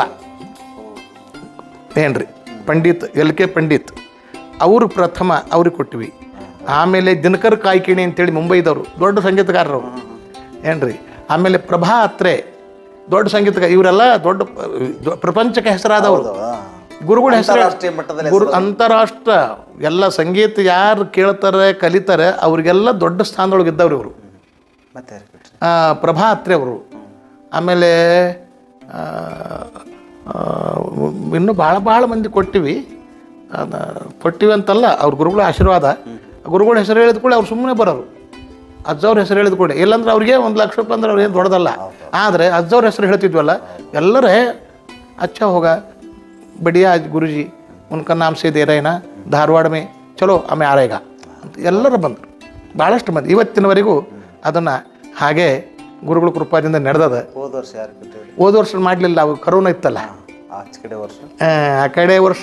ಏನ್ರಿ ಪಂಡಿತ್ ಎಲ್ ಕೆ ಪಂಡಿತ್ ಅವರು ಪ್ರಥಮ ಅವ್ರಿಗೆ ಕೊಟ್ವಿ ಆಮೇಲೆ ದಿನಕರ್ ಕಾಯ್ಕಿಣಿ ಅಂತೇಳಿ ಮುಂಬೈದವರು ದೊಡ್ಡ ಸಂಗೀತಗಾರರು ಅವ್ರು. ಏನ್ರಿ ಆಮೇಲೆ ಪ್ರಭಾ ಅತ್ರೆ ದೊಡ್ಡ ಸಂಗೀತಗಾರ ಇವರೆಲ್ಲ ದೊಡ್ಡ ದೊ- ಪ್ರಪಂಚಕ್ಕೆ ಹೆಸರಾದವರು ಗುರುಗಳ ಹೆಸರು ಅಂತಾರಾಷ್ಟ್ರೀಯ ಮಟ್ಟದಲ್ಲಿ ಗುರು ಅಂತಾರಾಷ್ಟ್ರ ಎಲ್ಲ ಸಂಗೀತ ಯಾರು ಕೇಳ್ತಾರೆ ಕಲಿತಾರೆ ಅವ್ರಿಗೆಲ್ಲ ದೊಡ್ಡ ಸ್ಥಾನದೊಳಗೆ ಇದ್ದವ್ರು ಇವರು ಮತ್ತೆ ಯಾರು ಕೊಟ್ರಿ ಪ್ರಭಾ ಅತ್ರೆ ಅವರು ಆಮೇಲೆ ಆ, ಆ, ಇನ್ನೂ ಭಾಳ ಭಾಳ ಮಂದಿ ಕೊಟ್ಟಿವಿ ಅದ ಕೊಟ್ಟಿವಿ ಅಂತಲ್ಲ ಅವ್ರ ಗುರುಗಳ ಆಶೀರ್ವಾದ ಗುರುಗಳ ಹೆಸರು ಹೇಳಿದ ಕೂಡ ಅವ್ರು ಸುಮ್ಮನೆ ಬರೋರು ಅಜ್ಜವ್ರ ಹೆಸರು ಹೇಳಿದ ಕೂಡ ಇಲ್ಲಾಂದ್ರೆ ಅವ್ರಿಗೆ ಒಂದು ಲಕ್ಷ ರೂಪಾಯಿ ಅಂದ್ರೆ ಅವ್ರು ಏನು ದೊಡ್ಡದಲ್ಲ ಆದರೆ ಅಜ್ಜವ್ರ ಹೆಸರು ಹೇಳ್ತಿದ್ವಲ್ಲ ಎಲ್ಲರೇ ಅಚ್ಚ ಹೋಗ ಬಡಿಯಾ ಗುರುಜಿ ಉನ್ಕ ನಾಮ್ ಸೇ ದೇ ರहे ना धारवाड़ में चलो हमें आ रहेगा ಅಂತ ಎಲ್ಲರೂ ಬಂದರು ಭಾಳಷ್ಟು ಮಂದಿ ಇವತ್ತಿನವರೆಗೂ ಅದನ್ನು ಹಾಗೆ ಗುರುಗಳ ಕೃಪಾದಿಂದ ನಡೆದದ ಹೋದ ವರ್ಷ ಯಾರು ಕಟ್ಟಿದ್ರು ಹೋದ ವರ್ಷ ಮಾಡಲಿಲ್ಲ ಅವು ಕರೋನಾ ಇತ್ತಲ್ಲ ಆಚೆ ಕಡೆ ವರ್ಷ ಆ, ಆ ಕಡೆ ವರ್ಷ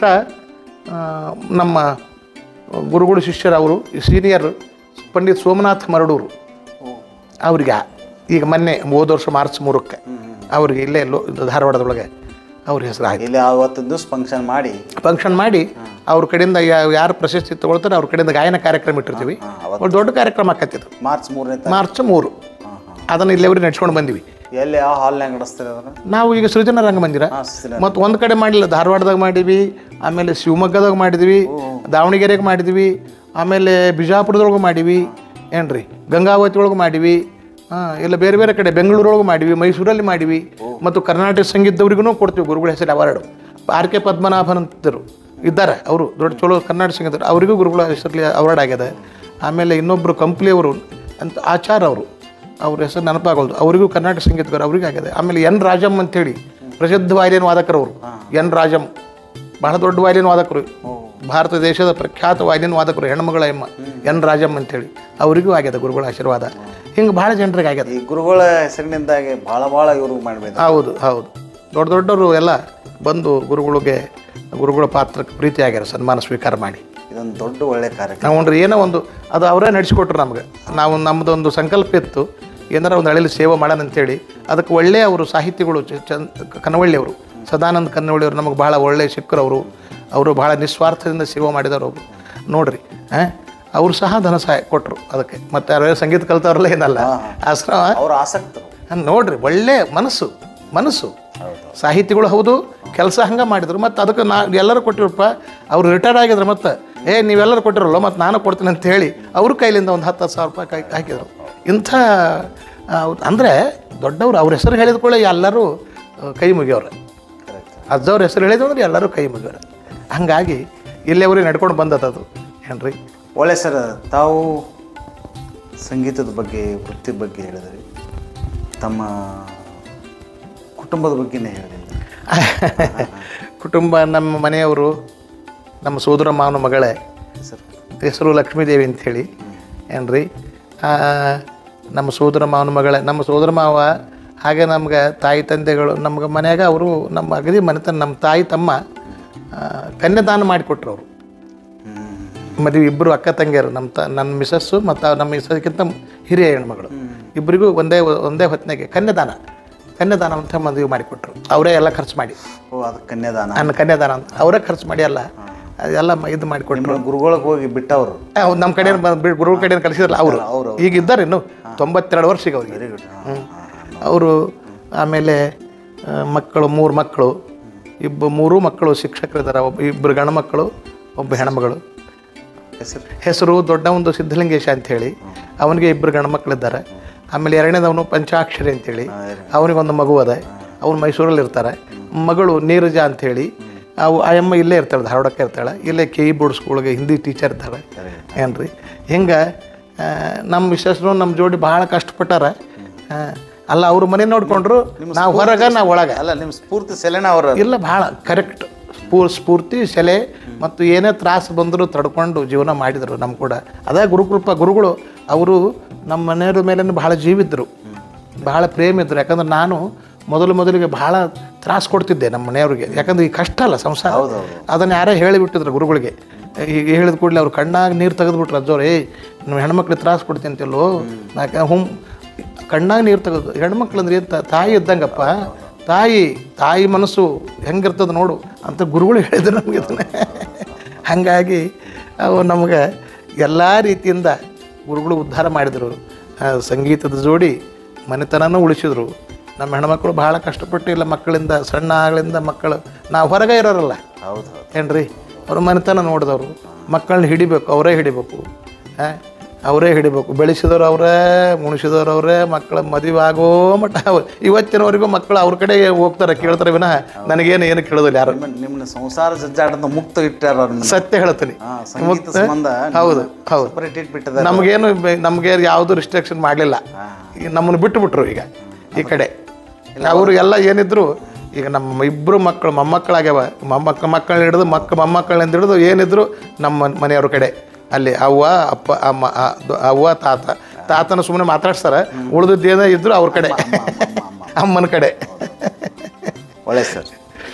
ಆ, ನಮ್ಮ ಗುರುಗಳು ಶಿಷ್ಯರು ಅವರು ಸೀನಿಯರ್ ಪಂಡಿತ್ ಸೋಮನಾಥ್ ಮರಡೂರು ಅವ್ರಿಗೆ ಈಗ ಮೊನ್ನೆ ಹೋದ ವರ್ಷ ಮಾರ್ಚ್ ಮೂರಕ್ಕೆ ಅವ್ರಿಗೆ ಇಲ್ಲೇ ಎಲ್ಲೋ ಇದು ಧಾರವಾಡದೊಳಗೆ ಅವ್ರ ಹೆಸರು ಆಯ್ತು ಇಲ್ಲಿ ಅವತ್ತಿನ ದಿವಸ ಫಂಕ್ಷನ್ ಮಾಡಿ ಫಂಕ್ಷನ್ ಮಾಡಿ ಅವ್ರ ಕಡೆಯಿಂದ ಯಾ- ಯಾರು ಪ್ರಶಸ್ತಿ ತಗೊಳ್ತಾರೆ ಅವ್ರ ಕಡೆಯಿಂದ ಗಾಯನ ಕಾರ್ಯಕ್ರಮ ಇಟ್ಟಿರ್ತೀವಿ ಒಂದು ದೊಡ್ಡ ಕಾರ್ಯಕ್ರಮ ಆಕತ್ತಿದ್ದು ಮಾರ್ಚ್ ಮೂರನೇ ತಾರೀಕು ಮಾರ್ಚ್ ಮೂರು ಅದನ್ನು ಇಲ್ಲಿವರೆಗೆ ನಡ್ಸ್ಕೊಂಡು ಬಂದಿವಿ ಎಲ್ಲಿ ಯಾವ ಹಾಲ್ನಾಗ ನಡೆಸ್ತಾರೆ ಅದನ್ನ ನಾವು ಈಗ ಸೃಜನ ರಂಗಮಂದಿರ ಹಾಂ ಸಿಲ ಮತ್ತು ಒಂದು ಕಡೆ ಮಾಡಲಿಲ್ಲ ಧಾರವಾಡದಾಗ ಮಾಡಿದ್ವಿ ಆಮೇಲೆ ಶಿವಮೊಗ್ಗದಾಗ ಮಾಡಿದ್ವಿ ದಾವಣಗೆರೆಗೆ ಮಾಡಿದ್ವಿ ಆಮೇಲೆ ಬಿಜಾಪುರದೊಳಗೆ ಮಾಡಿವಿ ಏನ್ರಿ ಗಂಗಾವತಿ ಒಳಗೆ ಮಾಡಿವಿ ಹಾಂ ಇಲ್ಲ ಬೇರೆ ಬೇರೆ ಕಡೆ ಬೆಂಗಳೂರೊಳಗೆ ಮಾಡಿವಿ ಮೈಸೂರಲ್ಲಿ ಮಾಡಿವಿ ಮತ್ತು ಕರ್ನಾಟಕ ಸಂಗೀತದವ್ರಿಗೂ ಕೊಡ್ತೀವಿ ಗುರುಗಳ ಹೆಸರು ಅವಾರ್ಡು ಆರ್ ಕೆ ಪದ್ಮನಾಭನ್ ಅಂತಿದ್ದರು ಇದ್ದಾರೆ ಅವರು ದೊಡ್ಡ ಚಲೋ ಕರ್ನಾಟಕ ಸಂಗೀತ ಅವರಿಗೂ ಗುರುಗಳ ಹೆಸರಲ್ಲಿ ಅವಾರ್ಡ್ ಆಗ್ಯದ ಆಮೇಲೆ ಇನ್ನೊಬ್ಬರು ಕಂಪ್ಲಿಯವರು ಅಂತ ಆಚಾರ ಅವರು ಅವ್ರ ಹೆಸರು ನೆನಪಾಗೋದು ಅವರಿಗೂ ಕರ್ನಾಟಕ ಸಂಗೀತಗಾರ ಅವ್ರಿಗೂ ಆಗಿದೆ ಆಮೇಲೆ ಎನ್ ರಾಜಮ್ ಅಂತೇಳಿ ಪ್ರಸಿದ್ಧ ವಾಯಲಿನ್ ವಾದಕರು ಅವರು ಎನ್ ರಾಜಮ್ ಬಹಳ ದೊಡ್ಡ ವಾಯಲಿನ್ ವಾದಕರು ಭಾರತ ದೇಶದ ಪ್ರಖ್ಯಾತ ವಾಯಲಿನ್ ವಾದಕರು ಹೆಣ್ಮಗಳ ಎಮ್ಮ ಎನ್ ರಾಜಮ್ ಅಂತೇಳಿ ಅವರಿಗೂ ಆಗ್ಯದ ಗುರುಗಳ ಆಶೀರ್ವಾದ ಹಿಂಗೆ ಭಾಳ ಜನರಿಗೆ ಆಗ್ಯದ ಈ ಗುರುಗಳ ಹೆಸರಿನಿಂದಾಗಿ ಭಾಳ ಭಾಳ ಇವ್ರಿಗೆ ಮಾಡಬೇಕು ಹೌದು ಹೌದು ದೊಡ್ಡ ದೊಡ್ಡವರು ಎಲ್ಲ ಬಂದು ಗುರುಗಳಿಗೆ ಗುರುಗಳ ಪಾತ್ರಕ್ಕೆ ಪ್ರೀತಿ ಆಗ್ಯಾರ ಸನ್ಮಾನ ಸ್ವೀಕಾರ ಮಾಡಿ ಇದೊಂದು ದೊಡ್ಡ ಒಳ್ಳೆ ಕಾರ್ಯಕ್ರಮ ನಾವು ನೋಡ್ರಿ ಏನೋ ಒಂದು ಅದು ಅವರೇ ನಡೆಸಿಕೊಟ್ರು ನಮ್ಗೆ ನಾವು ನಮ್ಮದೊಂದು ಸಂಕಲ್ಪ ಇತ್ತು ಏನಾರ ಒಂದು ಹಳ್ಳಿಲಿ ಸೇವೆ ಮಾಡೋಣ ಅಂತೇಳಿ ಅದಕ್ಕೆ ಒಳ್ಳೆಯ ಅವರು ಸಾಹಿತಿಗಳು ಚ- ಚಂದ ಕನವಳ್ಳಿಯವರು ಸದಾನಂದ ಕನ್ನವಳ್ಳಿಯವರು ನಮಗೆ ಭಾಳ ಒಳ್ಳೆಯ ಸಿಕ್ಕರವರು ಅವರು ಭಾಳ ನಿಸ್ವಾರ್ಥದಿಂದ ಸೇವೆ ಮಾಡಿದವರು ಅವರು ನೋಡ್ರಿ ಹಾಂ ಅವರು ಸಹ ಧನ ಸಹಾಯ ಕೊಟ್ಟರು ಅದಕ್ಕೆ ಮತ್ತು ಯಾರು ಸಂಗೀತ ಕಲ್ತವ್ರಲ್ಲ ಏನಲ್ಲ ಆಶ್ರಮ ಅವ್ರ ಆಸಕ್ತರು ಹಾ, ನೋಡ್ರಿ ಒಳ್ಳೆ ಮನಸ್ಸು ಮನಸ್ಸು ಸಾಹಿತಿಗಳು ಹೌದು ಕೆಲಸ ಹಂಗೆ ಮಾಡಿದ್ರು ಮತ್ತು ಅದಕ್ಕೆ ನಾ ಎಲ್ಲರೂ ಕೊಟ್ಟಿರಪ್ಪ ಅವ್ರು ರಿಟೈರ್ ಆಗಿದ್ರು ಮತ್ತು ಏ ನೀವೆಲ್ಲರೂ ಕೊಟ್ಟಿರಲ್ಲ ಮತ್ತು ನಾನು ಕೊಡ್ತೀನಿ ಅಂತ ಹೇಳಿ ಅವ್ರ ಕೈಲಿಂದ ಒಂದು ಹತ್ತು ಹತ್ತು ಸಾವಿರ ರೂಪಾಯಿ ಕೈ ಹಾಕಿದರು ಇಂಥ ಅಂದರೆ ದೊಡ್ಡವರು ಅವ್ರ ಹೆಸರು ಹೇಳಿದ ಕೂಡ ಎಲ್ಲರೂ ಆ, ಕೈ ಮುಗಿಯವ್ರೆ ಅಜ್ಜವ್ರ ಹೆಸರು ಹೇಳಿದ್ರು ಅಂದ್ರೆ ಎಲ್ಲರೂ ಕೈ ಮುಗಿಯವ್ರೆ ಹಂಗಾಗಿ ಇಲ್ಲಿಯವರೆಗೆ ನಡ್ಕೊಂಡು ಬಂದದ್ದು ಅದು ಏನ್ರಿ ಒಳ್ಳೆ ಸರ್ ತಾವು ಸಂಗೀತದ ಬಗ್ಗೆ ವೃತ್ತಿ ಬಗ್ಗೆ ಹೇಳಿದ್ರಿ ತಮ್ಮ ಕುಟುಂಬದ ಬಗ್ಗೆನೇ ಹೇಳಿಲ್ಲ ಕುಟುಂಬ ನಮ್ಮ ಮನೆಯವರು ನಮ್ಮ ಸೋದರ ಮಾವನ ಮಗಳೇ ಸರ್ ಹೆಸರು ಲಕ್ಷ್ಮೀದೇವಿ ಅಂಥೇಳಿ ಏನ್ರಿ ಆ, ನಮ್ಮ ಸೋದರ ಮಾವನ ಮಗಳೇ ನಮ್ಮ ಸೋದರ ಮಾವ ಹಾಗೆ ನಮ್ಗೆ ತಾಯಿ ತಂದೆಗಳು ನಮ್ಗೆ ಮನ್ಯಾಗ ಅವರು ನಮ್ಮ ಅಗದಿ ಮನೆತನ ನಮ್ಮ ತಾಯಿ ತಮ್ಮ ಆ, ಕನ್ಯಾದಾನ ಮಾಡಿಕೊಟ್ರು ಅವರು ಮದುವೆ ಇಬ್ಬರು ಅಕ್ಕ ತಂಗಿಯರು ನಮ್ಮ ತ ನನ್ನ ಮಿಸಸ್ಸು ಮತ್ತು ನಮ್ಮ ಮಿಸಸ್ಗಿಂತ ಹಿರಿಯ ಹೆಣ್ಮಗಳು ಇಬ್ಬರಿಗೂ ಒಂದೇ ಒಂದೇ ಹೊತ್ತಿನಾಗೆ ಕನ್ಯಾದಾನ ಕನ್ಯಾದಾನ ಅಂತ ಮದುವೆ ಮಾಡಿಕೊಟ್ರು ಅವರೇ ಎಲ್ಲ ಖರ್ಚು ಮಾಡಿ ಓ ಅದು ಕನ್ಯಾದಾನ ನನ್ನ ಕನ್ಯಾದಾನ ಅಂತ ಅವರೇ ಖರ್ಚು ಮಾಡಿ ಅಲ್ಲ ಅದೆಲ್ಲ ಮ- ಇದು ಮಾಡಿಕೊಟ್ರು ನಿಮ್ಮ ಗುರುಗಳಿಗೆ ಹೋಗಿ ಬಿಟ್ಟವರು ಹೌದು ನಮ್ಮ ಕಡೆ ಗುರುಗಳ ಕಡೆ ಕಳಿಸಿದ್ರಲ್ಲ ಅವರು ಅವರು ಈಗ ಇದ್ದಾರೆ ಇನ್ನು ತೊಂಬತ್ತೆರಡು ವರ್ಷ ಈಗ ಅವ್ರಿಗೆ ವೆರಿ ಗುಡ್ ಅವರು ಆಮೇಲೆ ಆ, ಮಕ್ಕಳು ಮೂರು ಮಕ್ಕಳು ಇಬ್ಬ ಮೂರು ಮಕ್ಕಳು ಶಿಕ್ಷಕರಿದ್ದಾರೆ ಒಬ್ಬ ಇಬ್ಬರು ಗಂಡು ಮಕ್ಕಳು ಒಬ್ಬ ಹೆಣ್ಮಗಳು ಹೆಸರು ಹೆಸರು ದೊಡ್ಡ ಒಂದು ಸಿದ್ಧಲಿಂಗೇಶ ಅಂಥೇಳಿ ಅವನಿಗೆ ಇಬ್ಬರು ಗಂಡು ಮಕ್ಕಳಿದ್ದಾರೆ ಆಮೇಲೆ ಎರಡನೇದವನು ಪಂಚಾಕ್ಷರಿ ಅಂತೇಳಿ ಅವನಿಗೊಂದು ಮಗು ಅದ ಅವ್ನು ಮೈಸೂರಲ್ಲಿ ಇರ್ತಾರೆ ಮಗಳು ನೀರಜ ಅಂಥೇಳಿ ಅವು ಆ ಅಮ್ಮ ಇಲ್ಲೇ ಇರ್ತಾಳೆ ಧಾರವಾಡಕ್ಕೆ ಇರ್ತಾಳೆ ಇಲ್ಲೇ ಕೆ ಇ ಬೋರ್ಡ್ ಸ್ಕೂಲ್ಗೆ ಹಿಂದಿ ಟೀಚರ್ ಇರ್ತಾಳೆ ಏನ್ರಿ ಹಿಂಗೆ ಆ, ನಮ್ಮ ವಿಶೇಷರು ನಮ್ಮ ಜೋಡಿ ಭಾಳ ಕಷ್ಟಪಟ್ಟಾರ ಆ, ಅಲ್ಲ ಅವ್ರ ಮನೆ ನೋಡ್ಕೊಂಡ್ರು ನಾವು ಹೊರಗೆ ನಾವು ಒಳಗೆ ಅಲ್ಲ ನಿಮ್ಮ ಸ್ಫೂರ್ತಿ ಸೆಲೆನ ಅವರ ಇಲ್ಲ ಭಾಳ ಕರೆಕ್ಟ್ ಸ್ಫೂರ್ ಸ್ಫೂರ್ತಿ ಸೆಲೆ ಮತ್ತು ಏನೇ ತ್ರಾಸು ಬಂದರೂ ತಡ್ಕೊಂಡು ಜೀವನ ಮಾಡಿದರು ನಮ್ಮ ಕೂಡ ಅದೇ ಗುರುಕೃಪ ಗುರುಗಳು ಅವರು ನಮ್ಮ ಮನೆಯವ್ರ ಮೇಲೆ ಬಹಳ ಜೀವಿದ್ರು ಬಹಳ ಪ್ರೇಮ ಇದ್ರು ಯಾಕಂದ್ರೆ ನಾನು ಮೊದಲು ಮೊದಲಿಗೆ ಭಾಳ ತ್ರಾಸು ಕೊಡ್ತಿದ್ದೆ ನಮ್ಮ ಮನೆಯವ್ರಿಗೆ ಯಾಕಂದ್ರೆ ಈ ಕಷ್ಟ ಅಲ್ಲ ಸಂಸಾರ ಅದನ್ನು ಯಾರೇ ಹೇಳಿಬಿಟ್ಟಿದ್ರು ಗುರುಗಳಿಗೆ ಈಗ ಹೇಳಿದ ಕೂಡಲೇ ಅವ್ರು ಕಣ್ಣಾಗ ನೀರು ತೆಗೆದ್ಬಿಟ್ರು ಅಜ್ಜವ್ರು ಏಯ್ ನೀವು ಹೆಣ್ಮಕ್ಳಿಗೆ ತ್ರಾಸು ಕೊಡ್ತೀನಿ ಅಂತಿಲ್ಲೋ ಯಾಕೆ ಹುಮ್ ಕಣ್ಣಾಗ ನೀರು ತೆಗೆದು ಹೆಣ್ಮಕ್ಳು ಅಂದ್ರೆ ಏನು ತ- ತಾಯಿ ಇದ್ದಂಗಪ್ಪ ತಾಯಿ ತಾಯಿ ಮನಸ್ಸು ಹೆಂಗಿರ್ತದೆ ನೋಡು ಅಂತ ಗುರುಗಳು ಹೇಳಿದ್ರು ನಮಗೆ ಇದನ್ನೇ ಹಾಗಾಗಿ ಅವು ನಮಗೆ ಎಲ್ಲ ರೀತಿಯಿಂದ ಗುರುಗಳು ಉದ್ಧಾರ ಮಾಡಿದರು ಆ, ಸಂಗೀತದ ಜೋಡಿ ಮನೆತನನೂ ಉಳಿಸಿದ್ರು ನಮ್ಮ ಹೆಣ್ಮಕ್ಳು ಭಾಳ ಕಷ್ಟಪಟ್ಟು ಇಲ್ಲ ಮಕ್ಕಳಿಂದ ಸಣ್ಣ ಆಗಲಿಂದ ಮಕ್ಕಳು ನಾವು ಹೊರಗೆ ಇರೋರಲ್ಲ ಹೌದು ಹೌದು ಏನ್ರಿ ಅವ್ರ ಮನೆತನ ನೋಡಿದವರು ಮಕ್ಕಳನ್ನ ಹಿಡಿಬೇಕು ಅವರೇ ಹಿಡಿಬೇಕು ಆ, ಅವರೇ ಹಿಡಿಬೇಕು ಬೆಳೆಸಿದವ್ರು ಅವರೇ ಮುಣಿಸಿದವ್ರು ಅವರೇ ಮಕ್ಕಳ ಮದುವೆ ಆಗೋ ಮಟ್ಟ ಅವ- ಇವತ್ತಿನವರೆಗೂ ಮಕ್ಕಳು ಅವ್ರ ಕಡೆ ಹೋಗ್ತಾರೆ ಕೇಳ್ತಾರೆ ವಿನಃ ನನಗೇನು ಏನು ಕೇಳೋದಿಲ್ಲ ಯಾರು ನಿಮ್ಮ ನಿಮ್ಮನ್ನ ಸಂಸಾರ ಜಜ್ಜಾಟದ ಮುಕ್ತ ಇಟ್ಟಾರ ಅವ್ರ ನಿಮ್ಮನ್ನ. ಸತ್ಯ ಹೇಳ್ತೀನಿ ಹಾ, ಸಂಗೀತ ಸಂಬಂಧ ಹೌದು ಹೌದು ಸಪರೇಟ್ ಇಟ್ಬಿಟ್ಟದ ನಮಗೇನು ಬೆ- ನಮಗೆ ಯಾವುದು ರಿಸ್ಟ್ರಿಕ್ಷನ್ ಮಾಡಲಿಲ್ಲ ಈಗ ನಮ್ಮನ್ನು ಬಿಟ್ಟು ಬಿಟ್ರು ಈಗ ಈ ಕಡೆ ಅವರು ಎಲ್ಲ ಏನಿದ್ರು ಈಗ ನಮ್ಮ ಇಬ್ಬರು ಮಕ್ಕಳು ಮೊಮ್ಮಕ್ಕಳಾಗ್ಯಾವ ಮೊಮ್ಮಕ್ಕ ಮಕ್ಕಳನ್ನ ಹಿಡಿದು ಮಕ್ಕ ಮೊಮ್ಮಕ್ಕಳನ್ನ ಹಿಡಿದು ಏನಿದ್ರು ನಮ್ಮ ಮನೆಯವ್ರ ಕಡೆ ಅಲ್ಲಿ ಅವ್ವ ಅಪ್ಪ ಅಮ್ಮ ಆ, ದ- ಅವ್ವ ತಾತ ತಾತನ ಸುಮ್ಮನೆ ಮಾತಾಡ್ಸ್ತಾರೆ ಉಳಿದದ್ದು ಏನೋ ಇದ್ರು ಅವ್ರ ಕಡೆ ಅಮ್ಮನ ಕಡೆ ಒಳ್ಳೆ ಸರ್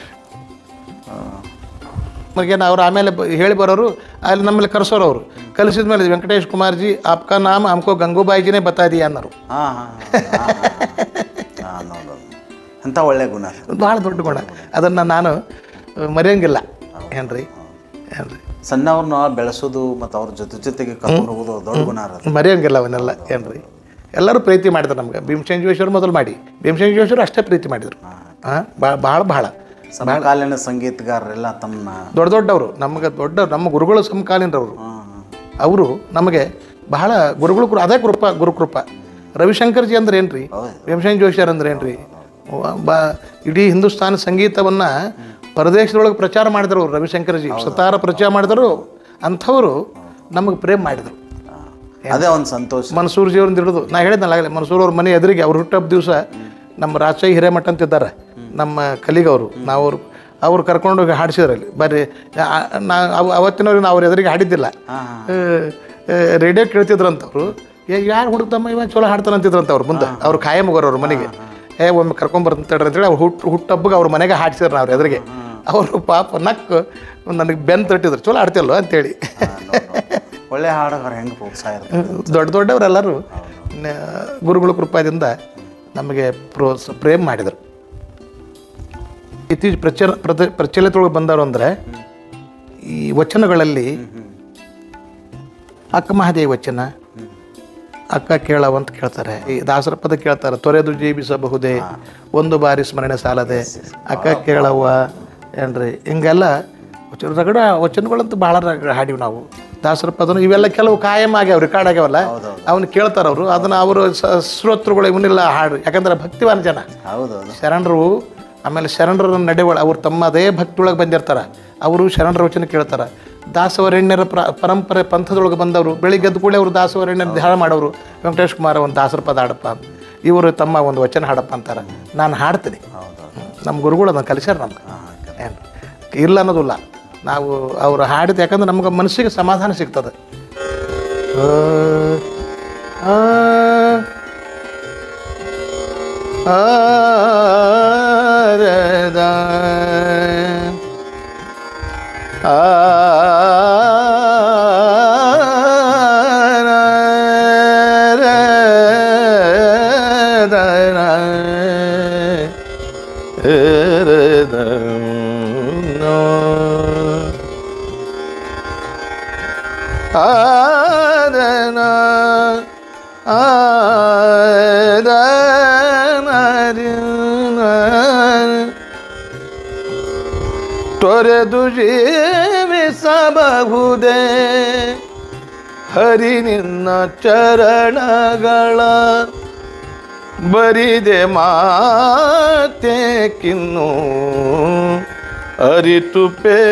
ಮಗೇನು ಅವ್ರು ಆಮೇಲೆ ಬ- ಹೇಳಿ ಬರೋರು ಅಲ್ಲಿ ನಮ್ಮಲ್ಲಿ ಕರೆಸೋರು ಅವರು ಕಲಿಸಿದ ಮೇಲೆ ವೆಂಕಟೇಶ್ ಕುಮಾರ್ ಜಿ ಆಪ್ಕಾ ನಾಮ ಹಮ್ಕೋ ಗಂಗೂಬಾಯಿ ಜಿನೇ ಬತಾ ದಿಯಾ ಅನ್ನೋರು ಹಾಂ ಹಾಂ ಹಾಂ ನೋಡೋದು ಅಂಥ ಒಳ್ಳೆ ಗುಣ ಸರ್ ಭಾಳ ದೊಡ್ಡ ಗುಣ ಅದನ್ನು ನಾನು ಮರೆಯಂಗಿಲ್ಲ ಏನ್ರಿ ಏನ್ರಿ ಸಣ್ಣವ್ರನ್ನ ಬೆಳೆಸೋದು ಮತ್ತು ಅವ್ರ ಜೊತೆ ಜೊತೆಗೆ ಕರ್ಕೊಂಡು ಹೋಗೋದು ದೊಡ್ಡ ಗುಣ ಇರೋದು ಮರೆಯಂಗಿಲ್ಲ ಅವನ್ನೆಲ್ಲ ಏನ್ರಿ ಎಲ್ಲರೂ ಪ್ರೀತಿ ಮಾಡಿದ್ರು ನಮ್ಗೆ ಭೀಮಸೇನ್ ಜೋಶಿಯವ್ರು ಮೊದಲು ಮಾಡಿ ಭೀಮಸೇನ್ ಜೋಶಿಯವ್ರು ಅಷ್ಟೇ ಪ್ರೀತಿ ಮಾಡಿದರು ಹಾಂ ಭಾಳ ಭಾಳ ಭಾಳ ಸಮಕಾಲೀನ ಸಂಗೀತಗಾರರೆಲ್ಲ ತಮ್ಮನ್ನ ದೊಡ್ಡ ದೊಡ್ಡವರು ನಮಗೆ ದೊಡ್ಡ ನಮ್ಮ ಗುರುಗಳು ಸಮಕಾಲೀನರವರು ಹಾಂ ಅವರು ನಮಗೆ ಬಹಳ ಗುರುಗಳು ಗುರು ಅದೇ ಕೃಪ ಗುರುಕೃಪ ರವಿಶಂಕರ್ಜಿ ಅಂದ್ರೆ ಏನ್ರಿ ಭೀಮಸೇನ್ ಜೋಶಿಯರ್ ಅಂದ್ರೆ ಏನ್ರಿ ಬಾ ಇಡೀ ಹಿಂದೂಸ್ತಾನಿ ಸಂಗೀತವನ್ನು ಪರದೇಶದೊಳಗೆ ಪ್ರಚಾರ ಮಾಡಿದ್ರು ಅವ್ರು ರವಿಶಂಕರ್ಜಿ ಸತಾರ ಪ್ರಚಾರ ಮಾಡಿದರು ಅಂಥವರು ನಮಗೆ ಪ್ರೇಮ್ ಮಾಡಿದರು ಅದೇ ಒಂದು ಸಂತೋಷ ಮನ್ಸೂರ್ ಜಿಯವ್ರನ್ನ ಹಿಡಿದು ನಾ ಹೇಳಿದ್ನಲ್ಲ ಆಗಲೇ ಮನ್ಸೂರ್ ಅವ್ರ ಮನೆ ಎದುರಿಗೆ ಅವ್ರ ಹುಟ್ಟಬ್ಬ ದಿವಸ ನಮ್ಮ ರಾಜಶಾಹಿ ಹಿರೇಮಠ ಅಂತ ಇದ್ದಾರೆ ನಮ್ಮ ಕಲಿಗವರು ನಾವು ಅವ್ರು ಅವ್ರು ಕರ್ಕೊಂಡೋಗಿ ಹಾಡಿಸಿದ್ರಲ್ಲಿ ಬರ್ರಿ ಆ- ನಾ ಅವ ಅವತ್ತಿನವ್ರಿಗೆ ನಾವು ಅವ್ರ ಎದುರಿಗೆ ಹಾಡಿದ್ದಿಲ್ಲ ರೇಡಿಯೋ ಕೇಳ್ತಿದ್ರಂತ ಅವರು ಯಾರು ಹುಡುಕ್ತಮ್ಮ ಇವ ಚಲೋ ಹಾಡ್ತಾನಂತಿದ್ರಂತ ಅವ್ರು ಮುಂದೆ ಅವ್ರು ಖಾಯಂ ಹೋಗೋರು ಅವ್ರ ಮನೆಗೆ ಏ ಒಮ್ಮೆ ಕರ್ಕೊಂಬರ್ತಂತೇಳ್ರಿ ಅಂತೇಳಿ ಅವ್ರು ಹುಟ್ಟು ಹುಟ್ಟಬ್ಬಗೆ ಅವ್ರ ಮನೆಗೆ ಹಾಡ್ಸಿದ್ರು ಅವ್ರ ಎದುರಿಗೆ ಅವರು ಪಾಪ ನಕ್ಕು ನನಗೆ ಬೆನ್ ತಟ್ಟಿದ್ರು ಚಲೋ ಹಾಡ್ತಿಲ್ವ ಅಂತೇಳಿ ಒಳ್ಳೆ ಹಾಡುಗಾರ ಹೆಂಗೆ ಪ್ರೋತ್ಸಾಹ ಇರುತ್ತೆ ದೊಡ್ಡ ದೊಡ್ಡವರೆಲ್ಲರೂ ನ- ಗುರುಗಳ ಕೃಪಾದಿಂದ ನಮಗೆ ಪ್ರೋತ್ಸ ಪ್ರೇಮ್ ಮಾಡಿದರು ಇತ್ತೀಚೆ ಪ್ರಚಲ ಪ್ರಚ ಪ್ರಚಲಿತೊಳಗೆ ಬಂದವರು ಅಂದರೆ ಈ ವಚನಗಳಲ್ಲಿ ಅಕ್ಕ ಮಹಾದೇವಿ ವಚನ ಅಕ್ಕ ಕೇಳವ ಅಂತ ಕೇಳ್ತಾರೆ ಈ ದಾಸರ ಪದ ಕೇಳ್ತಾರೆ ತೊರೆದು ಜೀವಿಸಬಹುದೇ ಒಂದು ಬಾರಿ ಸ್ಮರಣೆ ಸಾಲದೆ ಅಕ್ಕ ಕೇಳವ್ವ ಏನ್ರಿ ಹಿಂಗೆಲ್ಲ ವಚನ ರಗಡ ವಚನಗಳಂತೂ ಭಾಳ ರಗಡ ಹಾಡಿವಿ ನಾವು ದಾಸರ ಪದನು ಇವೆಲ್ಲ ಕೆಲವು ಕಾಯಂ ಆಗ್ಯಾವ ರೆಕಾರ್ಡ್ ಆಗ್ಯಾವಲ್ಲ ಅವನ್ನ ಕೇಳ್ತಾರೆ ಅವರು ಅದನ್ನು ಅವರು ಶ್ರೋತೃಗಳು ಇವನ್ನೆಲ್ಲ ಹಾಡು ಯಾಕಂದ್ರೆ ಭಕ್ತಿವಾನ್ ಜನ ಹೌದು ಹೌದು ಶರಣರು ಆಮೇಲೆ ಶರಣರ ನಡೆವಳ ಅವ್ರು ತಮ್ಮ ಅದೇ ಭಕ್ತಿಯೊಳಗೆ ಬಂದಿರ್ತಾರೆ ಅವರು ಶರಣರ ವಚನ ಕೇಳ್ತಾರೆ ದಾಸವರಣ್ಯರ ಪ್ರ ಪರಂಪರೆ ಪಂಥದೊಳಗೆ ಬಂದವರು ಬೆಳಿಗ್ಗೆ ಎದ್ದ ಕೂಡಲೇ ಅವರು ದಾಸವರಣ್ಯರ ಧ್ಯಾನ ಮಾಡೋರು ವೆಂಕಟೇಶ್ ಕುಮಾರ್ ಒಂದು ದಾಸರ ಪದ ಹಾಡಪ್ಪ ಅಂತ ಇವರು ತಮ್ಮ ಒಂದು ವಚನ ಹಾಡಪ್ಪ ಅಂತಾರೆ ನಾನು ಹಾಡ್ತೀನಿ ನಮ್ಮ ಗುರುಗಳು ಅದನ್ನು ಕಲಿಸ್ಯಾರ ನಮ್ಗೆ ಏನು ಇಲ್ಲ ಅನ್ನೋದಿಲ್ಲ ನಾವು ಅವ್ರು ಹಾಡಿದ ಯಾಕಂದ್ರೆ ನಮ್ಗೆ ಮನಸ್ಸಿಗೆ ಸಮಾಧಾನ ಸಿಗ್ತದೆ ಆ, ಆ, ಆರದ ಆದನ ಆದನ ತೊರೆದು ಜೀವಿಸಬಹುದೇ ಹರಿ ನಿನ್ನ ಚರಣಗಳ ಬರಿದೆ ಮಾತೆ ಕಿನ್ನು ಅರಿತು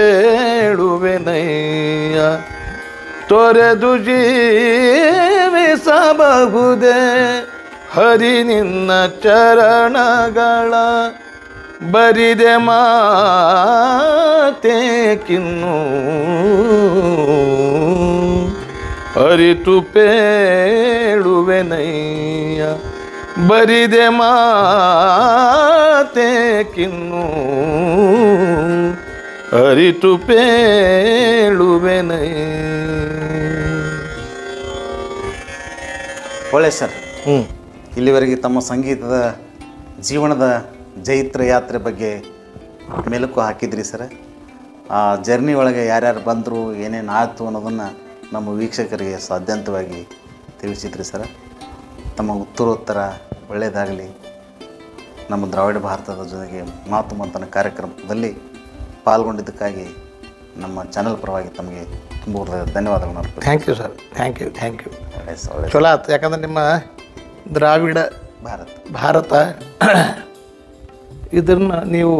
ಪೇಳುವೆನಯ್ಯ ತೊರೆದು ಜೀವಿಸಬಹುದೇ ಹರಿ ನಿನ್ನ ಚರಣಗಳ ಬರಿದೆ ಮಾತೆ ಕಿನ್ನು ಅರಿತು ಪೇಳುವೆನಯ್ಯ ಬರಿದೆ ಮಾತೆ ಕಿನ್ನು ಅರಿತು ಪೇಳುವೆನಯ್ಯ ಒಳ್ಳೆ ಸರ್ ಹ್ಞೂ ಇಲ್ಲಿವರೆಗೆ ತಮ್ಮ ಸಂಗೀತದ ಜೀವನದ ಜೈತ್ರ ಯಾತ್ರೆ ಬಗ್ಗೆ ಮೆಲುಕು ಹಾಕಿದ್ರಿ ಸರ್ ಆ ಜರ್ನಿ ಒಳಗೆ ಯಾರ್ಯಾರು ಬಂದರು ಏನೇನು ಆಯಿತು ಅನ್ನೋದನ್ನು ನಮ್ಮ ವೀಕ್ಷಕರಿಗೆ ಸಾಧ್ಯಂತವಾಗಿ ತಿಳಿಸಿದ್ರಿ ಸರ್ ತಮ್ಮ ಉತ್ತರೋತ್ತರ ಒಳ್ಳೆಯದಾಗಲಿ ನಮ್ಮ ದ್ರಾವಿಡ ಭಾರತದ ಜೊತೆಗೆ ಮಾತು ಮಂಥನ ಕಾರ್ಯಕ್ರಮದಲ್ಲಿ ಪಾಲ್ಗೊಂಡಿದ್ದಕ್ಕಾಗಿ ನಮ್ಮ ಚಾನೆಲ್ ಪರವಾಗಿ ತಮಗೆ ತುಂಬ ಹೃದಯದ ಧನ್ಯವಾದಗಳನ್ನು ಅರ್ಪಿಸ್ತೀನಿ. Thank you sir thank you thank you ಒಳ್ಳೆ ಸ- ಒಳ್ಳೆ ಚಲೋ ಆಯ್ತು ಯಾಕಂದ್ರೆ ನಿಮ್ಮ ದ್ರಾವಿಡ ಭಾರತ ಭಾರತ ಇದನ್ನು ನೀವು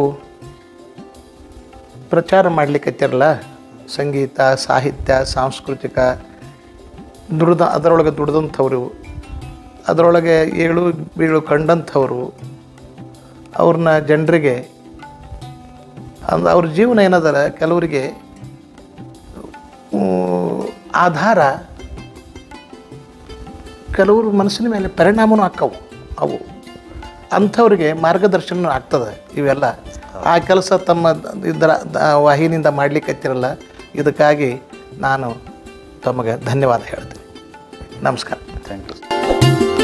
ಪ್ರಚಾರ ಮಾಡಲಿಕ್ಕತ್ತಿರಲ್ಲ ಸಂಗೀತ ಸಾಹಿತ್ಯ ಸಾಂಸ್ಕೃತಿಕ ದುಡ್ದ ಅದರೊಳಗೆ ದುಡ್ದಂಥವ್ರು ಅದರೊಳಗೆ ಏಳು ಬೀಳು ಕಂಡಂಥವ್ರು ಅವ್ರನ್ನ ಜನರಿಗೆ ಅಂದ್ ಅವ್ರ ಜೀವನ ಏನದಲ್ಲ ಕೆಲವರಿಗೆ ಆಧಾರ ಕೆಲವರು ಮನಸ್ಸಿನ ಮೇಲೆ ಪರಿಣಾಮನೂ ಆಕ್ಕವು ಅವು ಅಂಥವ್ರಿಗೆ ಮಾರ್ಗದರ್ಶನ ಆಗ್ತದೆ ಇವೆಲ್ಲ ಆ ಕೆಲಸ ತಮ್ಮ ಇದರ ದ- ವಾಹಿನಿಯಿಂದ ಮಾಡಲಿಕ್ಕತ್ತಿರಲ್ಲ ಇದಕ್ಕಾಗಿ ನಾನು ತಮಗೆ ಧನ್ಯವಾದ ಹೇಳ್ತೀನಿ ನಮಸ್ಕಾರ ಥ್ಯಾಂಕ್ ಯು